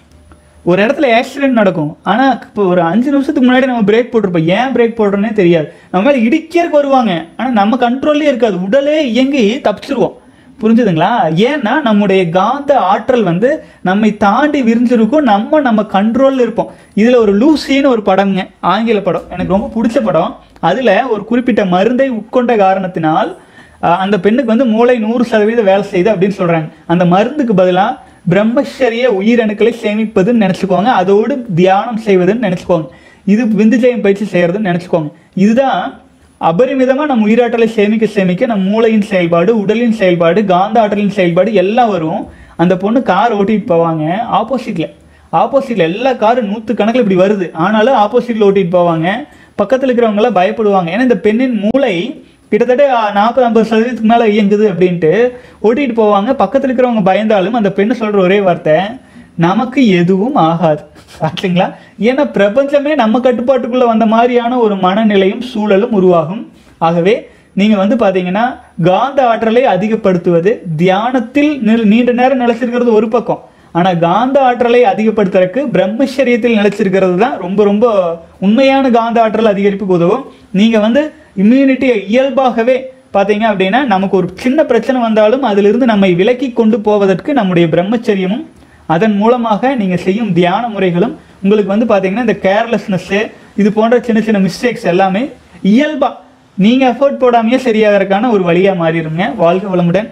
ஒரு இடத்துல ஆக்சிடென்ட் நடக்கும் ஆனால் இப்போ ஒரு அஞ்சு நிமிஷத்துக்கு முன்னாடி நம்ம பிரேக் போட்டிருப்போம் ஏன் பிரேக் போடுறோன்னே தெரியாது நம்ம மேலே இடிக்கிறதுக்கு வருவாங்க ஆனால் நம்ம கண்ட்ரோல்லே இருக்காது உடலே இயங்கி தப்பிச்சிருவோம் புரிஞ்சுதுங்களா ஏன்னா நம்முடைய காந்த ஆற்றல் வந்து நம்மை தாண்டி விரிஞ்சிருக்கும் நம்ம நம்ம கண்ட்ரோல்ல இருப்போம் இதுல ஒரு லூசின்னு ஒரு படம்ங்க ஆங்கில படம் எனக்கு ரொம்ப பிடிச்ச படம் அதுல ஒரு குறிப்பிட்ட மருந்தை உட்கொண்ட காரணத்தினால் அஹ், அந்த பெண்ணுக்கு வந்து மூளை நூறு சதவீதம் வேலை செய்யுது அப்படின்னு சொல்றாங்க அந்த மருந்துக்கு பதிலா பிரம்மச்சரிய உயிரணுக்களை சேமிப்பதுன்னு நினைச்சுக்கோங்க அதோடு தியானம் செய்வதுன்னு நினைச்சுக்கோங்க இது விந்துஜயம் பயிற்சி செய்யறதுன்னு நினைச்சுக்கோங்க இதுதான் அபரிமிதமா நம்ம உயிராற்றலை சேமிக்க சேமிக்க நம்ம மூளையின் செயல்பாடு உடலின் செயல்பாடு காந்த ஆற்றலின் செயல்பாடு எல்லாம் வரும் அந்த பொண்ணு கார் ஓட்டிட்டு போவாங்க ஆப்போசிட்ல ஆப்போசிட்ல எல்லா காரும் நூத்து கணக்கில் இப்படி வருது ஆனாலும் ஆப்போசிட்ல ஓட்டிட்டு போவாங்க பக்கத்துல இருக்கிறவங்க எல்லாம் பயப்படுவாங்க ஏன்னா இந்த பெண்ணின் மூளை கிட்டத்தட்ட நாற்பது ஐம்பது சதவீதத்துக்கு மேல இயங்குது அப்படின்ட்டு ஓட்டிட்டு போவாங்க பக்கத்துல இருக்கிறவங்க பயந்தாலும் அந்த பெண்ணு சொல்ற ஒரே வார்த்தை நமக்கு எதுவும் ஆகாது ஆச்சுங்களா ஏன்னா பிரபஞ்சமே நம்ம கட்டுப்பாட்டுக்குள்ள வந்த மாதிரியான ஒரு மனநிலையும் சூழலும் உருவாகும் ஆகவே நீங்க வந்து பாத்தீங்கன்னா காந்த ஆற்றலை அதிகப்படுத்துவது தியானத்தில் நில்- நீண்ட நேரம் நிலைச்சிருக்கிறது ஒரு பக்கம் ஆனா காந்த ஆற்றலை அதிகப்படுத்துறதுக்கு பிரம்மச்சரியத்தில் நிலைச்சிருக்கிறது தான் ரொம்ப ரொம்ப உண்மையான காந்த ஆற்றல் அதிகரிப்புக்கு உதவும் நீங்க வந்து இம்யூனிட்டியை இயல்பாகவே பாத்தீங்க அப்படின்னா நமக்கு ஒரு சின்ன பிரச்சனை வந்தாலும் அதிலிருந்து நம்மை விலக்கி கொண்டு போவதற்கு நம்முடைய பிரம்மச்சரியமும் அதன் மூலமாக நீங்க செய்யும் தியான முறைகளும் உங்களுக்கு வந்து பாத்தீங்கன்னா இந்த கேர்லெஸ்னஸ் இது போன்ற சின்ன சின்ன மிஸ்டேக்ஸ் எல்லாமே இயல்பா நீங்க எஃபோர்ட் போடாமையே சரியாகிறதுக்கான ஒரு வழியா மாறிடுங்க வாழ்க வளமுடன்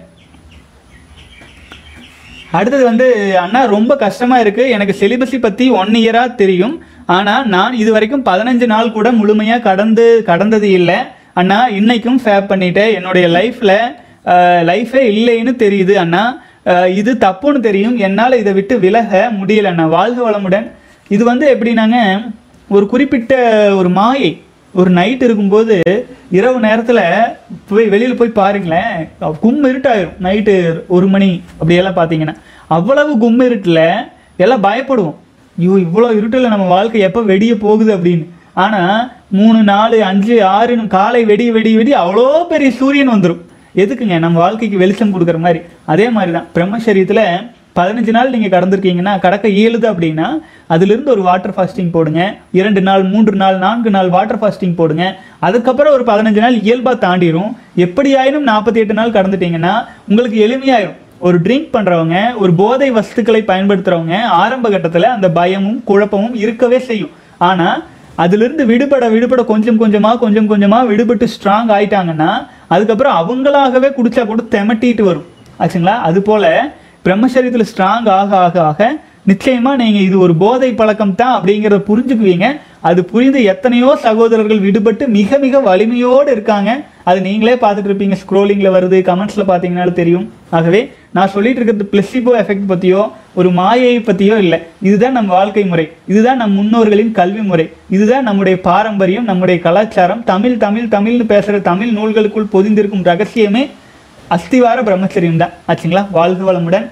அடுத்தது வந்து அண்ணா ரொம்ப கஷ்டமா இருக்கு எனக்கு சிலிபஸை பத்தி ஒன் இயரா தெரியும் ஆனா நான் இது வரைக்கும் பதினஞ்சு நாள் கூட முழுமையா கடந்து கடந்தது இல்லை அண்ணா இன்னைக்கும் ஃபேப் பண்ணிட்டேன் என்னுடைய லைஃப்ல லைஃபே இல்லைன்னு தெரியுது அண்ணா அஹ், இது தப்புன்னு தெரியும் என்னால் இதை விட்டு விலக முடியல அண்ணா வாழ்க வளமுடன் இது வந்து எப்படின்னாங்க ஒரு குறிப்பிட்ட ஒரு மாயை ஒரு நைட் இருக்கும்போது இரவு நேரத்துல போய் வெளியில போய் பாருங்களேன் கும் இருட்டாயிரும் நைட்டு ஒரு மணி அப்படியெல்லாம் பார்த்தீங்கன்னா அவ்வளவு கும் இருட்டுல எல்லாம் பயப்படுவோம் ஐயோ இவ்வளோ இருட்டில் நம்ம வாழ்க்கை எப்போ வெடிய போகுது அப்படின்னு ஆனால் மூணு நாலு அஞ்சு ஆறுன்னு காலை வெடி வெடி வெடி அவ்வளோ பெரிய சூரியன் வந்துடும் எதுக்குங்க நம்ம வாழ்க்கைக்கு வெளிச்சம் கொடுக்குற மாதிரி அதே மாதிரி தான் பிரம்மச்சரியத்தில் பதினஞ்சு நாள் நீங்கள் கடந்திருக்கீங்கன்னா கடக்க இயலுது அப்படின்னா அதிலிருந்து ஒரு வாட்டர் ஃபாஸ்டிங் போடுங்க இரண்டு நாள் மூன்று நாள் நான்கு நாள் வாட்டர் ஃபாஸ்டிங் போடுங்க அதுக்கப்புறம் ஒரு பதினஞ்சு நாள் இயல்பாக தாண்டிடும் எப்படி ஆயினும் நாற்பத்தி எட்டு நாள் கடந்துட்டீங்கன்னா உங்களுக்கு எளிமையாயிரும் ஒரு ட்ரிங்க் பண்ணுறவங்க ஒரு போதை வஸ்துக்களை பயன்படுத்துகிறவங்க ஆரம்ப கட்டத்தில் அந்த பயமும் குழப்பமும் இருக்கவே செய்யும் ஆனால் அதிலிருந்து விடுபட விடுபட கொஞ்சம் கொஞ்சமாக கொஞ்சம் கொஞ்சமாக விடுபட்டு ஸ்ட்ராங் ஆயிட்டாங்கன்னா அதுக்கப்புறம் அவங்களாகவே குடிச்சா கூட தெமட்டிட்டு வரும் ஆச்சுங்களா அது போல பிரம்மச்சரியத்தில் ஸ்ட்ராங் ஆக ஆக ஆக நிச்சயமா நீங்க இது ஒரு போதை பழக்கம் தான் அப்படிங்கிறத புரிஞ்சுக்குவீங்க அது புரிந்து எத்தனையோ சகோதரர்கள் விடுபட்டு மிக மிக வலிமையோடு இருக்காங்க அது நீங்களே பார்த்துட்டு இருப்பீங்க ஸ்க்ரோலிங்ல வருது கமெண்ட்ஸ்ல பார்த்தீங்கன்னாலும் தெரியும் ஆகவே நான் சொல்லிட்டு இருக்கிறது பிளஸிபோ எஃபெக்ட் பத்தியோ ஒரு மாயையை பத்தியோ இல்லை இதுதான் நம் வாழ்க்கை முறை இதுதான் நம் முன்னோர்களின் கல்வி முறை இதுதான் நம்முடைய பாரம்பரியம் நம்முடைய கலாச்சாரம் தமிழ் தமிழ் தமிழ்னு பேசுற தமிழ் நூல்களுக்குள் பொதிந்திருக்கும் ரகசியமே அஸ்திவார பிரம்மச்சரியம் தான் ஆச்சுங்களா வாழ்க வளமுடன்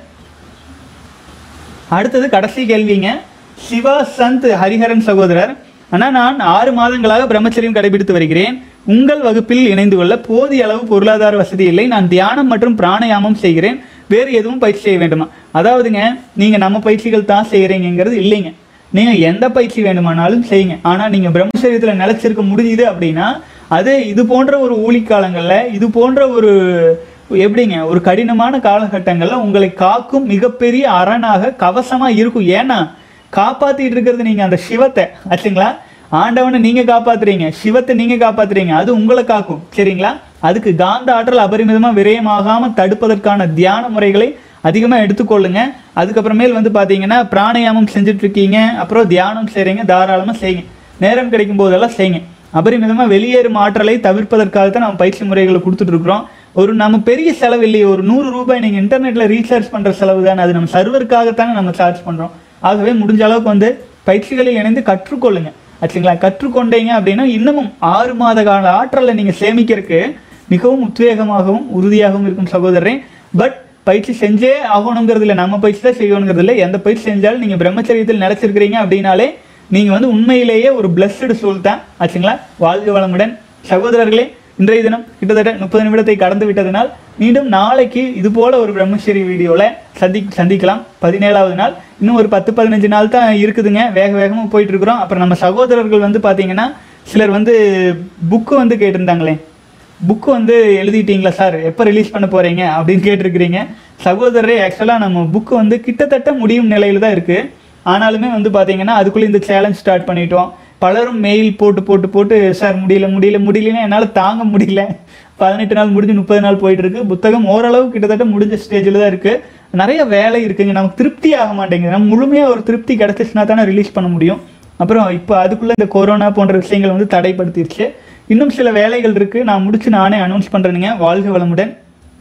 அடுத்தது கடைசி கேள்விங்க சிவா சந்த் ஹரிஹரன் சகோதரர் அண்ணா நான் ஆறு மாதங்களாக பிரம்மச்சரியம் கடைபிடித்து வருகிறேன் உங்கள் வகுப்பில் இணைந்து கொள்ள போதிய அளவு பொருளாதார வசதி இல்லை நான் தியானம் மற்றும் பிராணாயாமம் செய்கிறேன் வேறு எதுவும் பயிற்சி செய்ய வேண்டுமா அதாவதுங்க நீங்க நம்ம பயிற்சிகள் தான் செய்கிறீங்கிறது இல்லைங்க நீங்க எந்த பயிற்சி வேண்டுமானாலும் செய்யுங்க ஆனா நீங்க பிரம்மச்சரியத்துல நிலைச்சிருக்க முடியுது அப்படின்னா அது இது போன்ற ஒரு ஊழிக்காலங்கள்ல இது போன்ற ஒரு எப்படிங்க ஒரு கடினமான காலகட்டங்கள்ல உங்களை காக்கும் மிகப்பெரிய அரணாக கவசமா இருக்கும் ஏன்னா காப்பாத்திட்டு இருக்கிறது நீங்க அந்த சிவத்தை ஆச்சுங்களா ஆண்டவனை நீங்க காப்பாத்துறீங்க சிவத்தை நீங்க காப்பாத்துறீங்க அது உங்களை காக்கும் சரிங்களா அதுக்கு காந்த ஆற்றல் அபரிமிதமா விரயமாகாம தடுப்பதற்கான தியான முறைகளை அதிகமா எடுத்துக்கொள்ளுங்க அதுக்கப்புறமேல் வந்து பாத்தீங்கன்னா பிராணாயாமம் செஞ்சுட்டு இருக்கீங்க அப்புறம் தியானம் செய்றீங்க தாராளமா செய்யுங்க நேரம் கிடைக்கும் போதெல்லாம் செய்யுங்க அபரிமிதமா வெளியேறும் ஆற்றலை தவிர்ப்பதற்காக தான் நம்ம பயிற்சி முறைகளை கொடுத்துட்டு இருக்கிறோம் ஒரு நம்ம பெரிய செலவு இல்லையே ஒரு நூறு ரூபாய் நீங்க இன்டர்நெட்ல ரீசார்ஜ் பண்ற செலவு தானே அது நம்ம சர்வருக்காகத்தானே நம்ம சார்ஜ் பண்றோம் ஆகவே முடிஞ்ச அளவுக்கு வந்து பயிற்சிகளில் இணைந்து கற்றுக்கொள்ளுங்க ஆச்சுங்களா கற்றுக்கொண்டீங்க அப்படின்னா இன்னமும் ஆறு மாத கால ஆற்றலை நீங்க சேமிக்கிறதுக்கு மிகவும் உத்வேகமாகவும் உறுதியாகவும் இருக்கும் சகோதரரே பட் பயிற்சி செஞ்சே ஆகணுங்கிறது இல்லை நம்ம பயிற்சி தான் செய்யணுங்கிறது இல்லை எந்த பயிற்சி செஞ்சாலும் நீங்க பிரம்மச்சரியத்தில் நிலைச்சிருக்கிறீங்க அப்படின்னாலே நீங்க வந்து உண்மையிலேயே ஒரு பிளஸ்டு சூல் தான் ஆச்சுங்களா வாழ்க வளமுடன் சகோதரர்களே இன்றைய தினம் கிட்டத்தட்ட முப்பது நிமிடத்தை கடந்து விட்டதனால் மீண்டும் நாளைக்கு இது போல ஒரு பிரம்மச்சரி வீடியோவில் சந்தி சந்திக்கலாம் பதினேழாவது நாள் இன்னும் ஒரு பத்து பதினஞ்சு நாள் தான் இருக்குதுங்க வேக வேகமாக போயிட்டு இருக்கிறோம் அப்புறம் நம்ம சகோதரர்கள் வந்து பார்த்தீங்கன்னா சிலர் வந்து புக்கு வந்து கேட்டிருந்தாங்களே புக்கு வந்து எழுதிட்டீங்களா சார் எப்போ ரிலீஸ் பண்ண போறீங்க அப்படின்னு கேட்டிருக்கிறீங்க சகோதரரே ஆக்சுவலாக நம்ம புக்கு வந்து கிட்டத்தட்ட முடியும் நிலையில தான் இருக்கு ஆனாலுமே வந்து பார்த்தீங்கன்னா அதுக்குள்ளே இந்த சேலஞ்ச் ஸ்டார்ட் பண்ணிட்டோம் பலரும் மெயில் போட்டு போட்டு போட்டு சார் முடியல முடியல முடியலன்னா என்னால் தாங்க முடியல பதினெட்டு நாள் முடிஞ்சு முப்பது நாள் போயிட்டு இருக்கு புத்தகம் ஓரளவு கிட்டத்தட்ட முடிஞ்ச ஸ்டேஜில் தான் இருக்கு நிறைய வேலை இருக்குங்க நமக்கு திருப்தி ஆக மாட்டேங்குது நம்ம முழுமையாக ஒரு திருப்தி கிடைச்சிச்சுன்னா தானே ரிலீஸ் பண்ண முடியும் அப்புறம் இப்போ அதுக்குள்ளே இந்த கொரோனா போன்ற விஷயங்கள் வந்து தடைப்படுத்திடுச்சு இன்னும் சில வேலைகள் இருக்கு நான் முடிச்சு நானே அனௌன்ஸ் பண்றேனுங்க வாழ்க வளமுடன்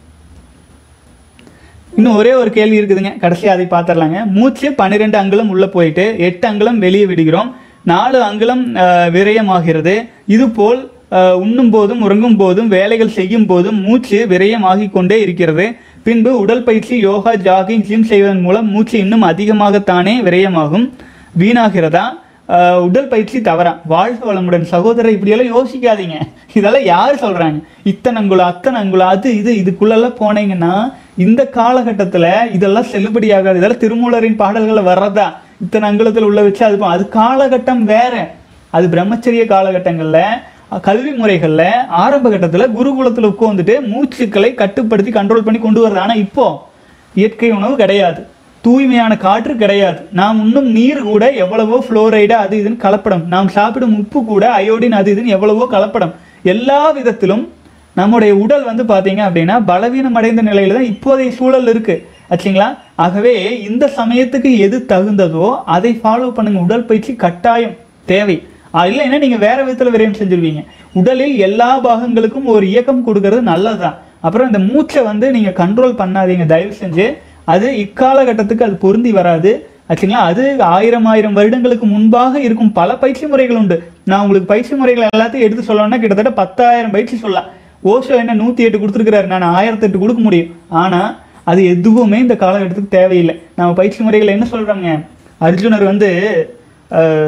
இன்னும் ஒரே ஒரு கேள்வி இருக்குதுங்க கடைசியா அதை பார்த்துடலாங்க மூச்சு பன்னிரெண்டு அங்குலம் உள்ள போயிட்டு எட்டு அங்குலம் வெளியே விடுகிறோம் நாலு அங்குலம் அஹ், விரயமாகிறது இதுபோல் அஹ், உண்ணும் போதும் உறங்கும் போதும் வேலைகள் செய்யும் போதும் மூச்சு விரயமாகிக் கொண்டே இருக்கிறது பின்பு உடற்பயிற்சி யோகா ஜாகிங் ஜிம் செய்வதன் மூலம் மூச்சு இன்னும் அதிகமாகத்தானே விரயமாகும் வீணாகிறதா ஆஹ் உடல் பயிற்சி தவறா வாழ்க வளமுடன் சகோதரர் இப்படியெல்லாம் யோசிக்காதீங்க இதெல்லாம் யார் சொல்றாங்க இத்தனை அங்குலம் அத்தனை அங்குலம் அது இது இதுக்குள்ளெல்லாம் போனீங்கன்னா இந்த காலகட்டத்துல இதெல்லாம் செல்லுபடியாகாது இதெல்லாம் திருமூலரின் பாடல்களை வர்றதா இத்தனை அங்குலத்தில் உள்ள வச்சு அது போ- அது காலகட்டம் வேற அது பிரம்மச்சரிய காலகட்டங்கள்ல அஹ், கல்வி முறைகள்ல ஆரம்ப கட்டத்துல குருகுலத்துல உட்காந்துட்டு மூச்சுக்களை கட்டுப்படுத்தி கண்ட்ரோல் பண்ணி கொண்டு வருது ஆனா இப்போ இயற்கை உணவு கிடையாது தூய்மையான காற்று கிடையாது நாம் உண்ணும் நீர் கூட எவ்வளவோ ஃப்ளோரைடு அது இதுன்னு கலப்படம் நாம் சாப்பிடும் உப்பு கூட அயோடின் அது இதுன்னு எவ்வளவோ கலப்படம் எல்லா விதத்திலும் நம்முடைய உடல் வந்து பார்த்தீங்க அப்படின்னா பலவீனம் அடைந்த நிலையில தான் இப்போதைய சூழல் இருக்கு ஆச்சுங்களா ஆகவே இந்த சமயத்துக்கு எது தகுந்ததோ அதை ஃபாலோ பண்ணுங்க உடற்பயிற்சி கட்டாயம் தேவை ஆஹ் இல்லைன்னா நீங்க வேற விதத்துல விரயம் செஞ்சிருவீங்க உடலில் எல்லா பாகங்களுக்கும் ஒரு இயக்கம் கொடுக்கறது நல்லதுதான் அப்புறம் இந்த மூச்சை வந்து நீங்க கண்ட்ரோல் பண்ணாதீங்க தயவு செஞ்சு அது இக்காலகட்டத்துக்கு அது பொருந்தி வராது ஆச்சுங்களா அது ஆயிரம் ஆயிரம் வருடங்களுக்கு முன்பாக இருக்கும் பல பயிற்சி முறைகள் உண்டு நான் உங்களுக்கு பயிற்சி முறைகள் எல்லாத்தையும் எடுத்து சொல்லணும்னா கிட்டத்தட்ட பத்தாயிரம் பயிற்சி சொல்லலாம் ஓஷோ என்ன நூற்றி எட்டு கொடுத்துருக்கிறாரு நான் ஆயிரத்தி எட்டு கொடுக்க முடியும் ஆனால் அது எதுவுமே இந்த காலகட்டத்துக்கு தேவையில்லை நம்ம பயிற்சி முறைகள் என்ன சொல்கிறோங்க அர்ஜுனர் வந்து அஹ்,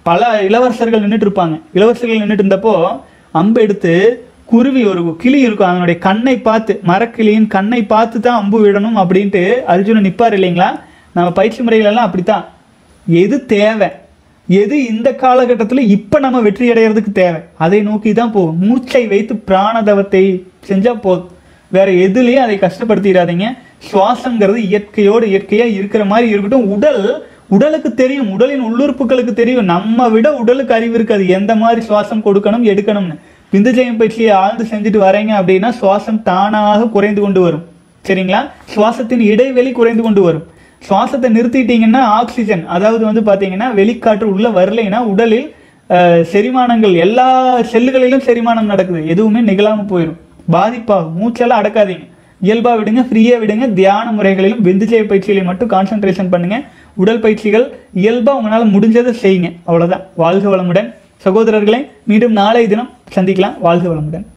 பல இளவரசர்கள் நின்றுட்டு இருப்பாங்க இளவரசர்கள் நின்றுட்டு இருந்தப்போ அம்பு எடுத்து குருவி ஒரு கிளி இருக்கும் அதனுடைய கண்ணை பார்த்து மரக்கிளியின் கண்ணை பார்த்து தான் அம்பு விடணும் அப்படின்ட்டு அர்ஜுனன் நிற்பார் இல்லைங்களா நம்ம பயிற்சி முறைகள் எல்லாம் அப்படித்தான் எது தேவை எது இந்த காலகட்டத்தில் இப்போ நம்ம வெற்றி அடைகிறதுக்கு தேவை அதை நோக்கி தான் போகும் மூச்சை வைத்து பிராணதவத்தை செஞ்சால் போதும் வேற எதுலேயும் அதை கஷ்டப்படுத்திடாதீங்க சுவாசங்கிறது இயற்கையோடு இயற்கையாக இருக்கிற மாதிரி இருக்கட்டும் உடல் உடலுக்கு தெரியும் உடலின் உள்ளுறுப்புகளுக்கு தெரியும் நம்ம விட உடலுக்கு அறிவு இருக்காது எந்த மாதிரி சுவாசம் கொடுக்கணும் எடுக்கணும்னு விந்துஜயம் பயிற்சியை ஆழ்ந்து செஞ்சுட்டு வரீங்க அப்படின்னா சுவாசம் தானாக குறைந்து கொண்டு வரும் சரிங்களா சுவாசத்தின் இடைவெளி குறைந்து கொண்டு வரும் சுவாசத்தை நிறுத்திட்டீங்கன்னா ஆக்சிஜன் அதாவது வந்து பார்த்தீங்கன்னா வெளிக்காற்று உள்ள வரலைன்னா உடலில் அஹ், செரிமானங்கள் எல்லா செல்லுகளிலும் செரிமானம் நடக்குது எதுவுமே நிகழாம போயிடும் பாதிப்பாகும் மூச்செல்லாம் அடக்காதீங்க இயல்பா விடுங்க ஃப்ரீயா விடுங்க தியான முறைகளிலும் விந்துஜய பயிற்சிகளையும் மட்டும் கான்சென்ட்ரேஷன் பண்ணுங்க உடல் பயிற்சிகள் இயல்பா உங்களால் முடிஞ்சதை செய்யுங்க அவ்வளவுதான் வாழ்க வளமுடன் சகோதரர்களே மீண்டும் நாளை தினம் சந்திக்கலாம் வாழ்க வளமுடன்